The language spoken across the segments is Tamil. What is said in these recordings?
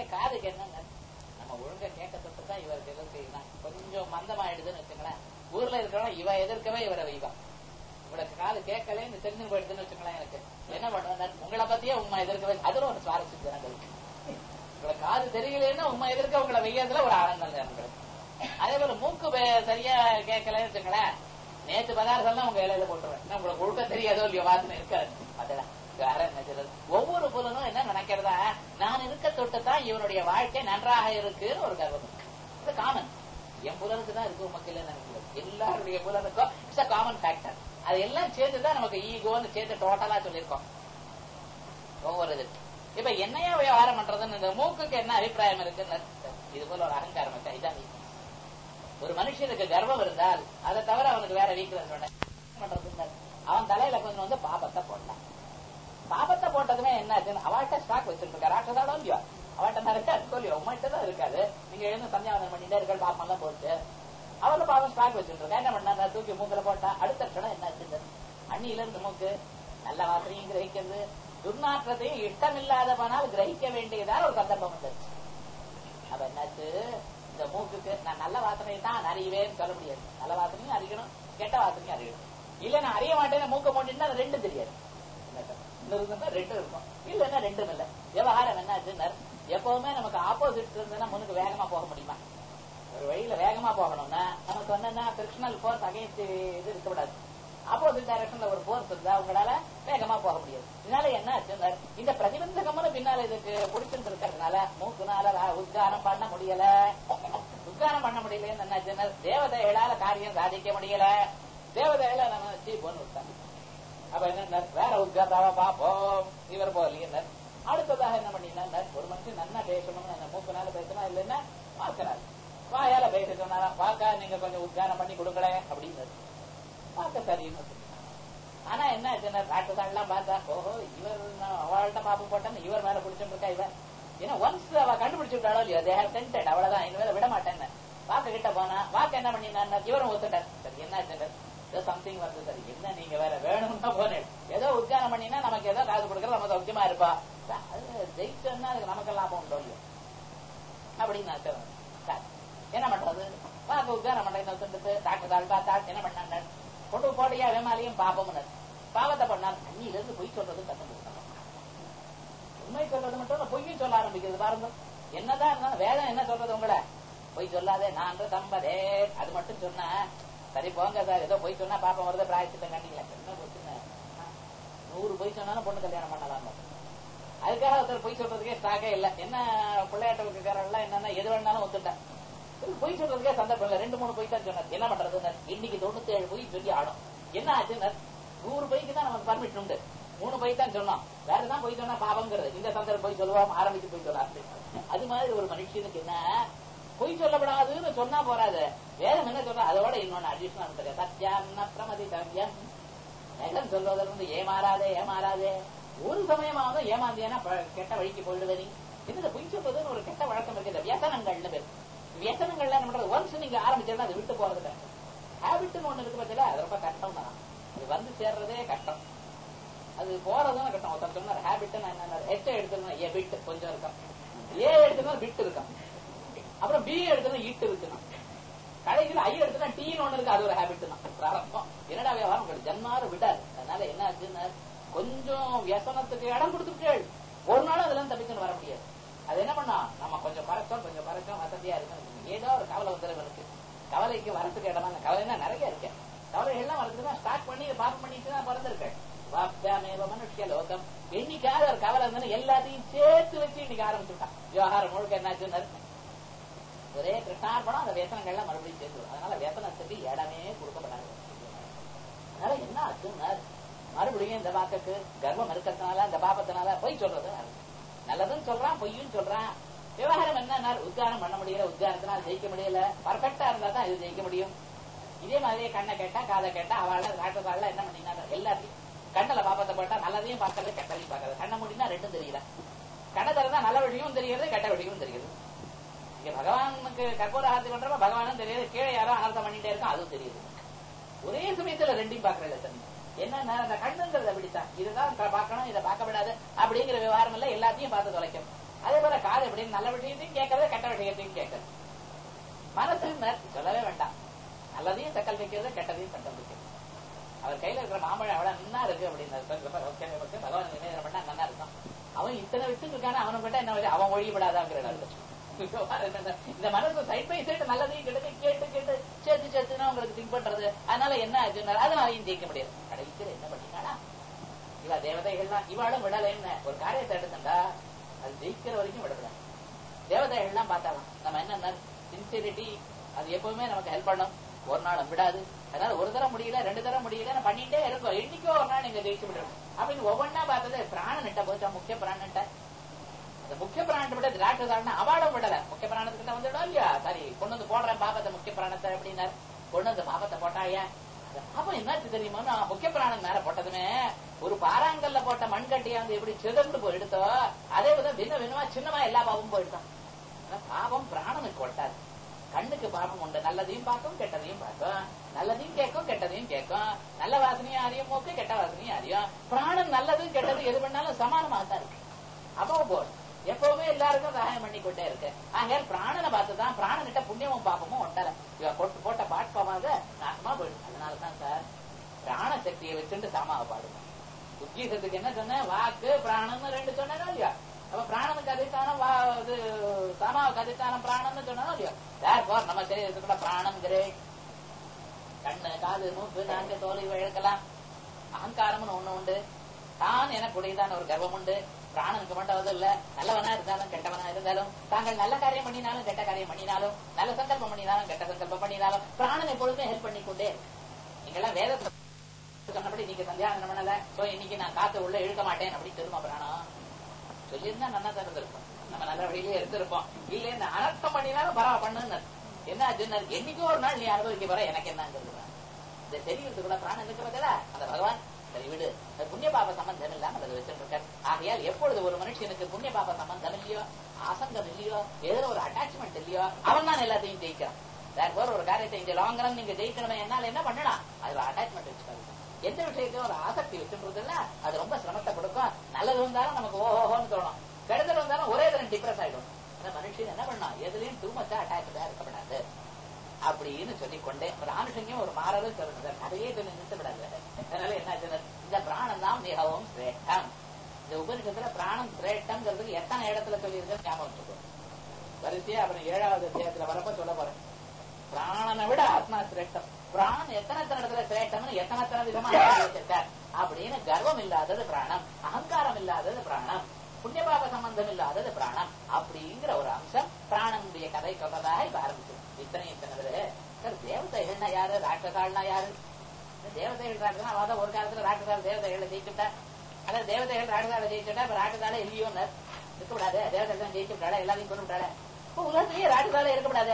காதுக்கு என்னங்க நம்ம ஒழுங்கா கேட்க தொட்டு தான் இவருக்கு எதிர்க்கு இதுதான். கொஞ்சம் மந்தமாயிடுதுன்னு வச்சுங்களேன் ஊர்ல இருக்கிறவங்க இவ எதிர்க்கவே இவரை வைவா இவளுக்கு காது கேட்கலன்னு தெரிஞ்சு போயிடுதுன்னு வச்சுங்களேன் எனக்கு என்ன பண்ணுவேன் உங்களை பத்தியே உண்மை எதிர்க்கவே அதுல ஒரு சுவாரஸ்யம் ஜனங்களுக்கு உங்களுக்கு காது தெரியலன்னா உண்மை எதிர்க்க உங்களை வெய்யறதுல ஒரு ஆனந்தம் ஜனங்களுக்கு அதே போல மூக்கு வே- சரியா கேட்கலன்னு வச்சுங்களேன் நேத்து பதார்த்தம் உங்க இலையில போட்டுருவேன் ஏன்னா உங்களுக்கு ஒழுக்க தெரியாதோ இல்லையோ வாசனை இருக்காது அதெல்லாம் வேற என்ன சொல்றது ஒவ்வொரு புலனும் என்ன நினைக்கிறதா நான் இருக்க தொட்டு தான் இவனுடைய வாழ்க்கை நன்றாக இருக்குன்னு ஒரு கர்வம் இருக்கு இது காமன் என் புலனுக்கு தான் இருக்கு உமக்கு இல்லைன்னு நினைக்கிறது எல்லாருடைய புலனுக்கும் இட்ஸ் அ காமன் ஃபேக்டர் அது எல்லாம் சேர்த்துதான் நமக்கு ஈகோன்னு சேர்த்து டோட்டலா சொல்லியிருக்கோம் ஒவ்வொரு இது இப்ப என்னையா விவகாரம் பண்றதுன்னு இந்த மூக்குக்கு என்ன அபிப்பிராயம் இருக்குன்னு இது போல ஒரு அகங்காரம் இருக்கா இதான் weakness. ஒரு மனுஷனுக்கு கர்வம் இருந்தால் அதை தவிர அவனுக்கு வேற வீக்னஸ் என்ன பண்றதுன்னு அவன் தலையில கொஞ்சம் வந்து பாபத்தை போட்டான் பாபத்தை போட்டதுமே என்னாச்சுன்னு அவள்கிட்ட ஸ்டாக் வச்சுட்டு இருக்க ராட்சதாலும் இல்லையோ அவள்கிட்ட நிறைய இருக்கோ இல்லையோ உங்கள்கிட்ட தான் இருக்காது நீங்க எழுந்து சந்தியாவனம் பண்ணிட்டே இருக்க பாப்பம் எல்லாம் போச்சு அவள பாவம் ஸ்டாக் வச்சுட்டு இருக்கா என்ன பண்ணா தூக்கி மூக்கில போட்டா அடுத்த கணம் என்னாச்சு அண்ணியில இருந்து மூக்கு நல்ல வாசனையும் கிரகிக்கிறது துர்நாற்றத்தையும் இஷ்டமில்லாத போனால் கிரகிக்க வேண்டியதான ஒரு சந்தர்ப்பம் வந்துருச்சு அப்ப என்னாச்சு இந்த மூக்குக்கு நான் நல்ல வாசனையை தான் அறிவேன்னு சொல்ல முடியாது நல்ல வாசனையும் அறியணும் கெட்ட வாசனையும் அறியணும் இல்ல நான் அறிய மாட்டேன்னு மூக்க போட்டுன்னா அது ரெண்டும் தெரியாது என்ன சார்? இன்னொரு இருந்தா ரெண்டும் இருக்கும் இல்லன்னா ரெண்டும் இல்ல விவகாரம் என்னாச்சுன்னா எப்பவுமே நமக்கு ஆப்போசிட் இருந்ததுன்னா முன்னுக்கு வேகமா போக முடியுமா ஒரு வழியில வேகமா போகணும்னா நமக்கு வந்து கிருஷ்ணல் போர்ஸ் அகைன்ஸ்ட் இது இருக்கக்கூடாது ஆப்போசிட் டைரக்ஷன்ல ஒரு போர்ஸ் இருந்தா உங்களால வேகமா போக முடியாது இதனால என்ன ஆச்சுன்னா இந்த பிரதிபந்தகம்னு பின்னால இதுக்கு பிடிச்சிட்டு இருக்கிறதுனால மூக்குனால ரா- உத்காரம் பண்ண முடியல உத்காரம் பண்ண முடியலன்னு என்னாச்சுன்னா தேவதைகளால காரியம் சாதிக்க முடியல தேவதைகளை நம்ம சீப்போன்னு விட்டாங்க அப்ப என்ன வேற உத்காரத்தாவ பாப்போம் இவர் போகலையே அடுத்ததாக என்ன பண்ணினா ஒரு மனுஷன் நல்லா பேசணும்னு என்ன மூக்குனால பேசணும் இல்லைன்னா பார்க்கிறாரு வாயால பேச சொன்னாரா வாக்கா நீங்க கொஞ்சம் உத்காரம் பண்ணி கொடுங்களேன் அப்படின்னு பார்க்க சரின்னு சொன்னாரு. ஆனா என்ன ஆச்சுன்னா டாக்டர் எல்லாம் பார்த்தா ஓஹோ இவர் நான் அவள்கிட்ட பாப்பு போட்டேன்னு இவர் மேல பிடிச்சிட்டு இருக்கா இவன் ஏன்னா ஒன்ஸ் அவ கண்டுபிடிச்சு விட்டாளோ இல்லையோ தே ஹேவ் டென்டட் அவ்வளவுதான் இனிமேல விட மாட்டேன்னு வாக்கு கிட்ட போனா வாக்கு என்ன பண்ணினா இவரும் ஒத்துட்டார் சரி என்ன ஆச்சு ஏதோ சம்திங் வருது சரி என்ன நீங்க வேற வேணும்னா போனேன் ஏதோ உத்காரம் பண்ணினா நமக்கு ஏதோ காசு கொடுக்கறது நம்ம சௌக்கியமா இருப்பா அது ஜெயிச்சோம்னா அதுக்கு நமக்கு லாபம் உண்டோ இல்லையோ அப்படின்னு நான் சொல்றேன் சரி, என்ன பண்றது வாக்கு உத்காரம் பண்றேன் சொல்லிட்டு டாக்டர் தாள் பார்த்தா என்ன பண்ணாங்க கொண்டு போடியா வேமாலையும் பாப்பம்னு பாவத்தை பண்ணார் அண்ணில இருந்து பொய் சொல்றது கத்து உண்மை சொல்றது மட்டும் இல்ல, பொய்யும் சொல்ல ஆரம்பிக்கிறது பாருங்க என்னதான் இருந்தாலும் வேதம் என்ன சொல்றது உங்களை பொய் சொல்லாதே நான் தம்பதே அது மட்டும் சொன்னா சரி போங்க சார் ஏதோ பொய் சொன்னா பாப்பம் வருது பிராயச்சித்தம் கண்டிக்கல என்ன போச்சுன்னு நூறு பொய் சொன்னாலும் பொண்ணு கல்யாணம் பண்ணலாம் அதுக்காக ஒருத்தர் பொய் சொல்றதுக்கே ஸ்டாக்கே இல்ல என்ன பிள்ளையாட்ட இருக்கிறவங்க என்னன்னா எது வேணாலும் ஒத்துட்டேன் பொய் சொல்றதுக்கே சந்தர்ப்பம் இல்ல ரெண்டு மூணு பொய் தான் சொன்னார் என்ன பண்றது இன்னைக்கு தொண்ணூத்தி ஏழு பொய் சொல்லி ஆடும் என்ன ஆச்சுன்னா நூறு பொய்க்கு தான் நமக்கு பர்மிட் உண்டு மூணு பொய் தான் சொன்னோம் வேற தான் பொய் சொன்னா பாவங்கிறது இந்த சந்தர்ப்பம் பொய் சொல்லுவோம் ஆரம்பிச்சு பொய் சொல்ல அது மாதிரி ஒரு மனுஷனுக்கு என்ன பொய் சொல்லப்படாதுன்னு சொன்னா போறாது வேதம் என்ன சொல்ற அதோட இன்னொன்னு அடிஷனல் இருக்கு சத்தியான்ன பிரமதி தவ்யம் நெகம் சொல்வதிலிருந்து ஏமாறாதே ஏமாறாதே ஒரு சமயமாவது ஏமாந்தியானா ப- கெட்ட வழிக்கு போயிடுத நீ இந்த பொய் சொல்றதுன்னு ஒரு கெட்ட வழக்கம் இருக்கு இந்த வியசனங்கள்னு பேர் வியசனங்கள்ல என்ன பண்றது ஒன்ஸ் நீங்க ஆரம்பிச்சா அது விட்டு போறது கஷ்டம் ஹேபிட்னு ஒண்ணு இருக்கு பத்தில அது ரொம்ப கஷ்டம் தான் அது வந்து சேர்றதே கஷ்டம் அது போறதும் கஷ்டம் ஒருத்தர் சொன்னார் ஹேபிட் என்ன ஹெச் எடுத்துக்கணும் ஏ பிட் கொஞ்சம் இருக்கும் ஏ எடுத்துக்கணும் பிட் இருக்கும் அப்புறம் பி எடுத்துக்கணும் ஈட்டு இருக்கணும் கடைசியில் ஐ எடுத்துனா டீன்னு ஒண்ணு இருக்கு அது ஒரு ஹேபிட் தான் பிராரம்பம் என்னடா வியாபாரம் உங்களுக்கு ஜன்மாறு விடாது அதனால என்ன ஆச்சுன்னா கொஞ்சம் வியசனத்துக்கு இடம் கொடுத்துட்டேள் ஒரு நாளும் அதுல இருந்து தப்பிச்சுன்னு வர முடியாது அது என்ன பண்ணா நம்ம கொஞ்சம் பறச்சோம் கொஞ்சம் பறச்சோம் வசதியா இருக்கு ஏதோ ஒரு கவலை வந்துடும் இருக்கு கவலைக்கு வரத்துக்கு இடமா இல்லை. கவலைன்னா நிறைய இருக்கு கவலைகள்லாம் வரதுக்கு தான் ஸ்டார்ட் பண்ணி பாப்பம் பண்ணிட்டு தான் பிறந்திருக்கேன் வாப்யாமேவ மனுஷ்ய லோகம் என்னைக்காவது ஒரு கவலை இருந்ததுன்னு எல்லாத்தையும் சேர்த்து வச்சு இன்னைக்கு ஆரம்பிச்சுட்டான் விவகாரம் முழுக்க என்னாச்சுன்னு ஒரே கிருஷ்ணார்பணம் அந்த வேசனங்கள்லாம் மறுபடியும் சேர்த்து அதனால வேசனத்துக்கு இடமே கொடுக்கப்படாது அதனால என்ன ஆச்சுன்னா மறுபடியும் இந்த வாக்குக்கு கர்வம் இருக்கிறதுனால இந்த பாபத்தினால பொய் சொல்றது நல்லதுன்னு சொல்றான் பொய்யும் சொல்றான் விவகாரம் என்ன உத்காரம் பண்ண முடியல உத்காரத்தினால ஜெயிக்க முடியல பர்ஃபெக்டா இருந்தா தான் இது ஜெயிக்க முடியும் இதே மாதிரியே கண்ணை கேட்டா காதை கேட்டா அவள டாக்டர் என்ன பண்ணினாங்க எல்லாத்தையும் கண்ணுல பாப்பத்தை போட்டா நல்லதையும் பார்க்கறது கெட்டதையும் பார்க்கறது கண்ணை முடினா ரெண்டும் தெரியல கண்ணை திறந்தா நல்ல விஷயமும் தெரிகிறது கெட்ட விஷயமும் தெரிகிறது இங்க பகவானுக்கு கற்பூர ஆரத்தி பண்றப்ப பகவானும் தெரியாது கீழே யாரோ அனர்த்தம் பண்ணிட்டே இருக்கோம் அதுவும் தெரியுது ஒரே சமயத்துல ரெண்டையும் பாக்குறேன் தண்ணி என்ன அந்த கண்ணுங்கிறது அப்படித்தான் இதுதான் பா- பார்க்கணும் இதை பார்க்க விடாது அப்படிங்கிற விவகாரம் இல்ல எல்லாத்தையும் பார்த்து தொலைக்கும் அதே போல காது எப்படி அப்படின்னு நல்ல விஷயத்தையும் கேட்கறது கெட்ட விஷயத்தையும் கேட்கறது மனசு சொல்லவே வேண்டாம் நல்லதையும் தக்கல் வைக்கிறது கெட்டதையும் தக்கல் வைக்கிறது அவர் கையில இருக்கிற மாம்பழம் எவ்வளவு நன்னா இருக்கு அப்படின்னு பகவான் நிவேதனம் பண்ணா நன்னா இருக்கும் அவன் இத்தனை விட்டு இருக்கான அவனை கிட்ட என்ன வழி? அவன் ஒழிபடாதாங்கிற இந்த மனசு சைட் பை சைடு நல்லதையும் கெட்டதையும் கேட்டு கேட்டு சேர்த்து சேர்த்துனா உங்களுக்கு திங்க் பண்றது அதனால என்ன ஆச்சுன்னா அதனாலையும் ஜெயிக்க முடியாது கடைசியில் என்ன பண்ணினாடா இவ தேவதைகள்லாம் இவாளும் விடல என்ன ஒரு காரியத்தை எடுத்துட்டா அது ஜெயிக்கிற வரைக்கும் விடக்கூடாது தேவதைகள்லாம் பார்த்தாலும் நம்ம என்ன சின்சியரிட்டி அது எப்பவுமே நமக்கு ஹெல்ப் பண்ணும் ஒரு நாளும் விடாது அதனால ஒரு தரம் முடியல ரெண்டு தரம் முடியல நான் பண்ணிட்டே இருக்கோம் என்னைக்கோ ஒரு நாள் நீங்க ஜெயிச்சு விடணும் அப்படின்னு ஒவ்வொன்னா பார்த்தது பிராணன்ட்ட போச்சா முக்கிய பிராணன்ட்ட அந்த முக்கிய பிராணத்தை விட திராட்சதாரனா அவாடம் விடல முக்கிய பிராணத்துக்கிட்ட வந்துடும் இல்லையா சரி கொண்டு வந்து போடுறேன் பாப்பத்தை முக்கிய பிராணத்தை அப்படின்னாரு கொண்டு வந்து பாப்பத்தை போட்டாயா அந்த பாப்பம் என்னாச்சு தெரியுமா நான் முக்கிய பிராணம் மேல போட்டதுமே ஒரு பாறாங்கல்ல போட்ட மண்கட்டியா வந்து எப்படி சிதந்து போயிடுதோ அதே வித வின வினமா சின்னமா எல்லா பாவமும் போயிடுதான் ஆனா பாவம் பிராணனுக்கு ஒட்டாது கண்ணுக்கு பாவம் உண்டு நல்லதையும் பார்க்கும் கெட்டதையும் பார்க்கும் நல்லதையும் கேட்கும் கெட்டதையும் கேட்கும் நல்ல வாசனையும் அறியும் மூக்கு கெட்ட வாசனையும் அறியும் பிராணம் நல்லதும் கெட்டது எது பண்ணாலும் சமானமாக தான் இருக்கு அப்போ போல் எப்பவுமே எல்லாருக்கும் சகாயம் பண்ணி கொண்டே இருக்கு ஆகையால் பிராணனை பார்த்துதான் பிராணனிட்ட புண்ணியமும் பாப்பமும் ஒட்டல இவ போட்டு போட்ட பாட்பமாக நாசமா போயிடும் அதனாலதான் சார் பிராண சக்தியை வச்சுட்டு சாமாவை பாடுங்க உத்கீதத்துக்கு என்ன சொன்னேன் வாக்கு பிராணம்னு ரெண்டு சொன்னேனா இல்லையா அப்ப பிராணனுக்கு அதிஷ்டானம் வா இது சாமாவுக்கு அதிஷ்டானம் பிராணம்னு சொன்னோம் இல்லையா தேர்ஃபார் நம்ம சரீரத்துக்குள்ள பிராணம் கிரேட் கண்ணு காது மூக்கு நான்கு தோல் இவை இழக்கலாம் அகங்காரம்னு ஒண்ணு உண்டு தான் எனக்குடையதான ஒரு கர்வம் உண்டு பிராணனுக்கு மட்டும் அது இல்ல நல்லவனா இருந்தாலும் கெட்டவனா இருந்தாலும் தாங்கள் நல்ல காரியம் பண்ணினாலும் கெட்ட காரியம் பண்ணினாலும் நல்ல சங்கல்பம் பண்ணினாலும் கெட்ட சங்கல்பம் பண்ணினாலும் பிராணன் எப்பொழுதுமே ஹெல்ப் பண்ணிக்கொண்டே இருக்கு நீங்கெல்லாம் வேதத்தை சொன்னபடி நீங்க சந்தியாகனம் பண்ணல சோ இன்னைக்கு நான் காத்து உள்ள இழுக்க மாட்டேன் அப்படி திரும்ப பிராணம் சொல்லியிருந்தா நல்லா தான் இருந்திருப்போம் நம்ம நல்ல வழியிலே இருந்திருப்போம் இல்ல இந்த அனர்த்தம் பண்ணினாலும் பரவ பண்ணுன்னு என்ன ஆச்சுன்னா என்னைக்கோ ஒரு நாள் நீ அனுபவிக்க போற எனக்கு என்னங்கிறது இந்த தெரியறதுக்குள்ள பிராணம் இருக்கு பார்த்தா அந்த பகவான் சரி விடு அது புண்ணிய பாப சம்பந்தம் இல்லாம அதை வச்சிருக்கார் ஆகையால் எப்பொழுது ஒரு மனுஷனுக்கு புண்ணிய பாப சம்பந்தம் இல்லையோ ஆசங்கம் இல்லையோ ஏதோ ஒரு அட்டாச்மெண்ட் இல்லையோ அவன் தான் எல்லாத்தையும் ஜெயிக்கிறான் வேற ஒரு காரியத்தை இந்த லாங் ரன் நீங்க ஜெயிக்கணுமே என்னால என்ன பண்ணலாம் அதுல அட்டாச்மெண்ட் வச்சுக்காது எந்த விஷயத்தையும் ஒரு ஆசக்தி வச்சுருக்குல்ல அது ரொம்ப சிரமத்தை கொடுக்கும் நல்லது வந்தாலும் நமக்கு ஓஹோன்னு தோணும் கெடுதல் வந்தாலும் ஒரே தரம் டிப்ரெஸ் ஆயிடும் அந்த மனுஷன் என்ன பண்ணா எதுலயும் டூ மச்சா அட்டாச்சா இருக்கப்படாது அப்படின்னு சொல்லிக் கொண்டே ஒரு ஆணுஷங்கம் ஒரு மாறலும் சொல்லுங்க அதையே சொல்லி நிறுத்தப்படாது அதனால என்ன ஆச்சுன்னா, இந்த பிராணம் தான் மிகவும் சிரேஷ்டம் இந்த உபனிஷத்துல பிராணம் சிரேஷ்டம்ங்கிறதுக்கு எத்தனை இடத்துல சொல்லியிருக்கேன் ஞாபகம் வச்சுக்கோ வரிசையா அப்புறம் ஏழாவது அத்தியாயத்துல வரப்ப சொல்ல போறேன் பிராணனை விட ஆத்மா சிரேஷ்டம் பிராணன் எத்தனை எத்தனை இடத்துல சிரேஷ்டம்னு எத்தனை எத்தனை விதமா ஆக்கி வச்சிருக்கார் அப்படின்னு கர்வம் இல்லாதது பிராணம் அகங்காரம் இல்லாதது பிராணம் புண்ணியபாப சம்பந்தம் இல்லாதது பிராணம் அப்படிங்கிற ஒரு அம்சம் பிராணனுடைய கதை சொல்றதாக இப்ப ஆரம்பிச்சு இத்தனை இத்தனை பேரு சார் தேவதைகள்னா யாரு ராட்சசாள்னா யாரு இந்த தேவதைகள் ராட்சசா அதான் ஒரு காலத்துல ராட்சசால் தேவதைகளை ஜெயிச்சுட்டா அதாவது தேவதைகள் ராட்சசால ஜெயிச்சுட்டா இப்ப ராட்சசால இல்லையோன்னு இருக்கக்கூடாது தேவதைகள் தான் ஜெயிச்சு விட்டாளே எல்லாத்தையும் கொண்டு விட்டாளே இப்ப உலகத்திலேயே ராட்சசால இருக்கக்கூடாது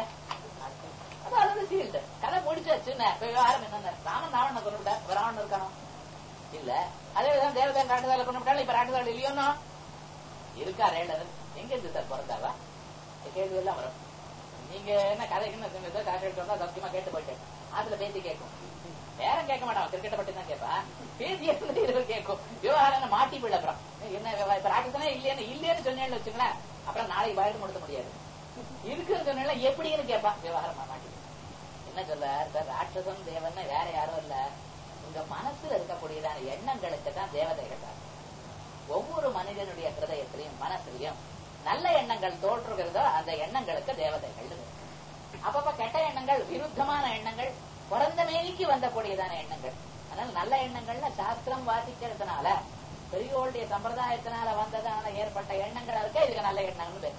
அது அதாவது ஃபீல்டு கதை முடிச்சாச்சுன்னு இப்ப விவகாரம் என்னன்னு ராமன் ராவணனை கொண்டு விட்டா இப்ப ராவணன் இருக்கானோ இல்ல அதே விதம் தேவதை ராட்டுதால கொண்டு விட்டாலும் இப்ப ராட்டுதாள் இல்லையோனோ இருக்கா ரேடர் எங்க இருந்து சார் பிறந்தாவா இந்த கேள்வி எல்லாம் வரும் நீங்க என்ன கதைக்குன்னு சொன்னது டாக்டர் சொன்னா சத்தியமா கேட்டு போயிட்டேன் அதுல பேசி கேட்கும் நேரம் கேட்க மாட்டான் கிரிக்கெட்டை பத்தி தான் கேட்பா பேசி இருபது கேட்கும் விவகாரம் மாட்டி போயிட அப்புறம் என்ன விவகாரம்? இப்ப ராட்சசனே இல்லைன்னு இல்லைன்னு சொன்னேன்னு வச்சுங்களேன் அப்புறம் நாளைக்கு பயந்து கொடுத்த முடியாது இருக்குன்னு சொன்னா எப்படின்னு கேட்பா விவகாரம் மாட்டி என்ன சொல்ல சார் ராட்சசன் தேவன் வேற யாரும் இல்ல உங்க மனசுல இருக்கக்கூடியதான எண்ணங்களுக்கு தான் தேவதைகள் தான் ஒவ்வொரு மனிதனுடைய ஹிருதயத்திலையும் மனசுலயும் நல்ல எண்ணங்கள் தோற்றுகிறதோ அந்த எண்ணங்களுக்கு தேவதைகள் இருக்கு. அப்பப்ப கெட்ட எண்ணங்கள் விருத்தமான எண்ணங்கள் பிறந்த மேனிக்கு வந்தக்கூடியதான எண்ணங்கள் அதனால நல்ல எண்ணங்கள்ல சாஸ்திரம் வாசிக்கிறதுனால பெரியோருடைய சம்பிரதாயத்தினால வந்ததான ஏற்பட்ட எண்ணங்கள் இருக்க இதுக்கு நல்ல எண்ணங்கள் பேர்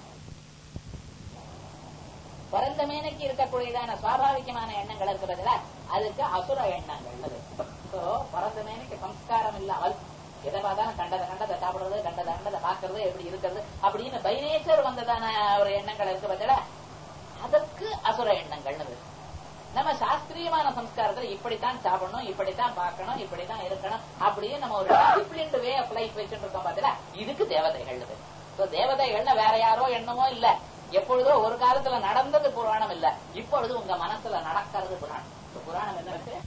பிறந்த மேனைக்கு இருக்கக்கூடியதான சுவாபாவிகமான எண்ணங்கள் இருக்கு பதிலா அதுக்கு அசுர எண்ணங்கள் சோ பிறந்த மேனைக்கு சம்ஸ்காரம் இல்லாமல் எதை பார்த்தாலும் கண்டதை கண்டதை சாப்பிடுறது கண்டதை கண்டதை பார்க்கறது எப்படி இருக்கிறது அப்படின்னு பை நேச்சர் வந்ததான ஒரு எண்ணங்கள் இருக்கு பதிலா அதற்கு அசுர எண்ணங்கள் நம்ம சாஸ்திரியமான சம்ஸ்காரத்துல இப்படித்தான் சாப்பிடணும் இப்படித்தான் பார்க்கணும் இப்படித்தான் இருக்கணும் அப்படின்னு நம்ம ஒரு டிசிப்ளின்டு வே ஆஃப் லைஃப் வச்சுட்டு இருக்கோம் பாத்தீங்களா இதுக்கு தேவதைகள் So, தேவதைகள்னா வேற யாரோ எண்ணமோ இல்ல எப்பொழுதோ ஒரு காலத்துல நடந்தது புராணம் இல்ல இப்பொழுது உங்க மனசுல நடக்கிறது புராணம் So, புராணம் என்ன இருக்கு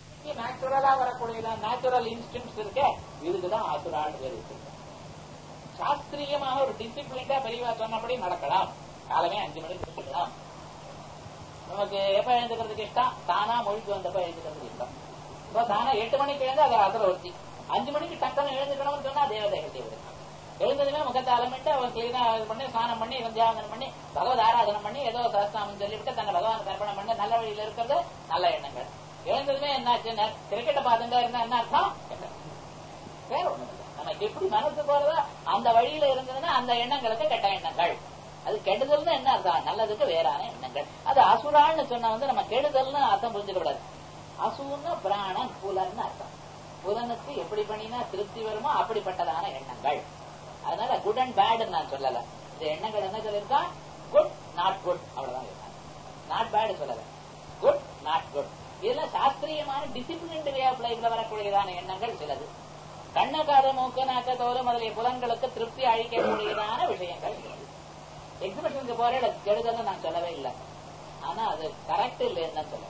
நேச்சுரலா வரக்கூடிய நேச்சுரல் இன்ஸ்டிங்ஸ் இருக்கு இதுக்குதான் ஆசுரான்னு பேர் வச்சிருக்கோம் சாஸ்திரியமான ஒரு டிசிப்ளின்டா பெரியவா சொன்னபடி நடக்கலாம் காலமே அஞ்சு மணிக்கு இருக்கலாம் நமக்கு எப்ப எழுந்துக்கிறதுக்கு இஷ்டம் தானா மொழிக்கு வந்தப்ப எழுந்துக்கிறதுக்கு இஷ்டம் இப்போ தானா எட்டு மணிக்கு எழுந்து அதை அசர ஒத்தி அஞ்சு மணிக்கு டக்குன்னு எழுந்துக்கணும்னு சொன்னா தேவதைகள் தேவை எழுந்ததுமே முகத்தை அலமிட்டு அவன் கிளீனா இது பண்ணி ஸ்நானம் பண்ணி சந்தியாவந்தனம் பண்ணி பகவத் ஆராதனம் பண்ணி ஏதோ சஹஸ்நாமம் சொல்லிவிட்டு தன்னை பகவான் தர்ப்பணம் பண்ணி நல்ல வழியில இருக்கிறது நல்ல எண்ணங்கள் எழுந்ததுமே என்னாச்சு கிரிக்கெட்டை பார்த்துட்டா இருந்தா என்ன அர்த்தம் வேற ஒண்ணும் இல்லை நமக்கு எப்படி மனசு போறதோ அந்த வழியில இருந்ததுன்னா அந்த எண்ணங்களுக்கு கெட்ட எண்ணங்கள் அது கெடுதல்னு என்ன அர்த்தம் நல்லதுக்கு வேறான எண்ணங்கள் அது அசுரான்னு சொன்னா வந்து நம்ம கெடுதல்னு அர்த்தம் புரிஞ்சுக்க கூடாது அசுன்னு பிராணன் புலன்னு அர்த்தம் புலனுக்கு எப்படி பண்ணினா திருப்தி வருமோ அப்படிப்பட்டதான எண்ணங்கள் அதனால குட் அண்ட் பேட் நான் சொல்லல இந்த எண்ணங்கள் என்ன சொல்லியிருக்கா குட் நாட் குட் அவ்வளவுதான் இருக்காங்க நாட் பேட் சொல்லல குட் நாட் குட் இதெல்லாம் சாஸ்திரியமான டிசிப்ளின் வே ஆஃப் லைஃப்ல வரக்கூடியதான எண்ணங்கள் சிலது கண்ண காத மூக்கு நாக்க தோறு முதலிய புலன்களுக்கு திருப்தி அழிக்கக்கூடியதான விஷயங்கள் எக்ஸிபிஷனுக்கு போற கெடுதல்னு நான் சொல்லவே இல்லை ஆனா அது கரெக்ட் இல்லைன்னு சொல்லுவேன்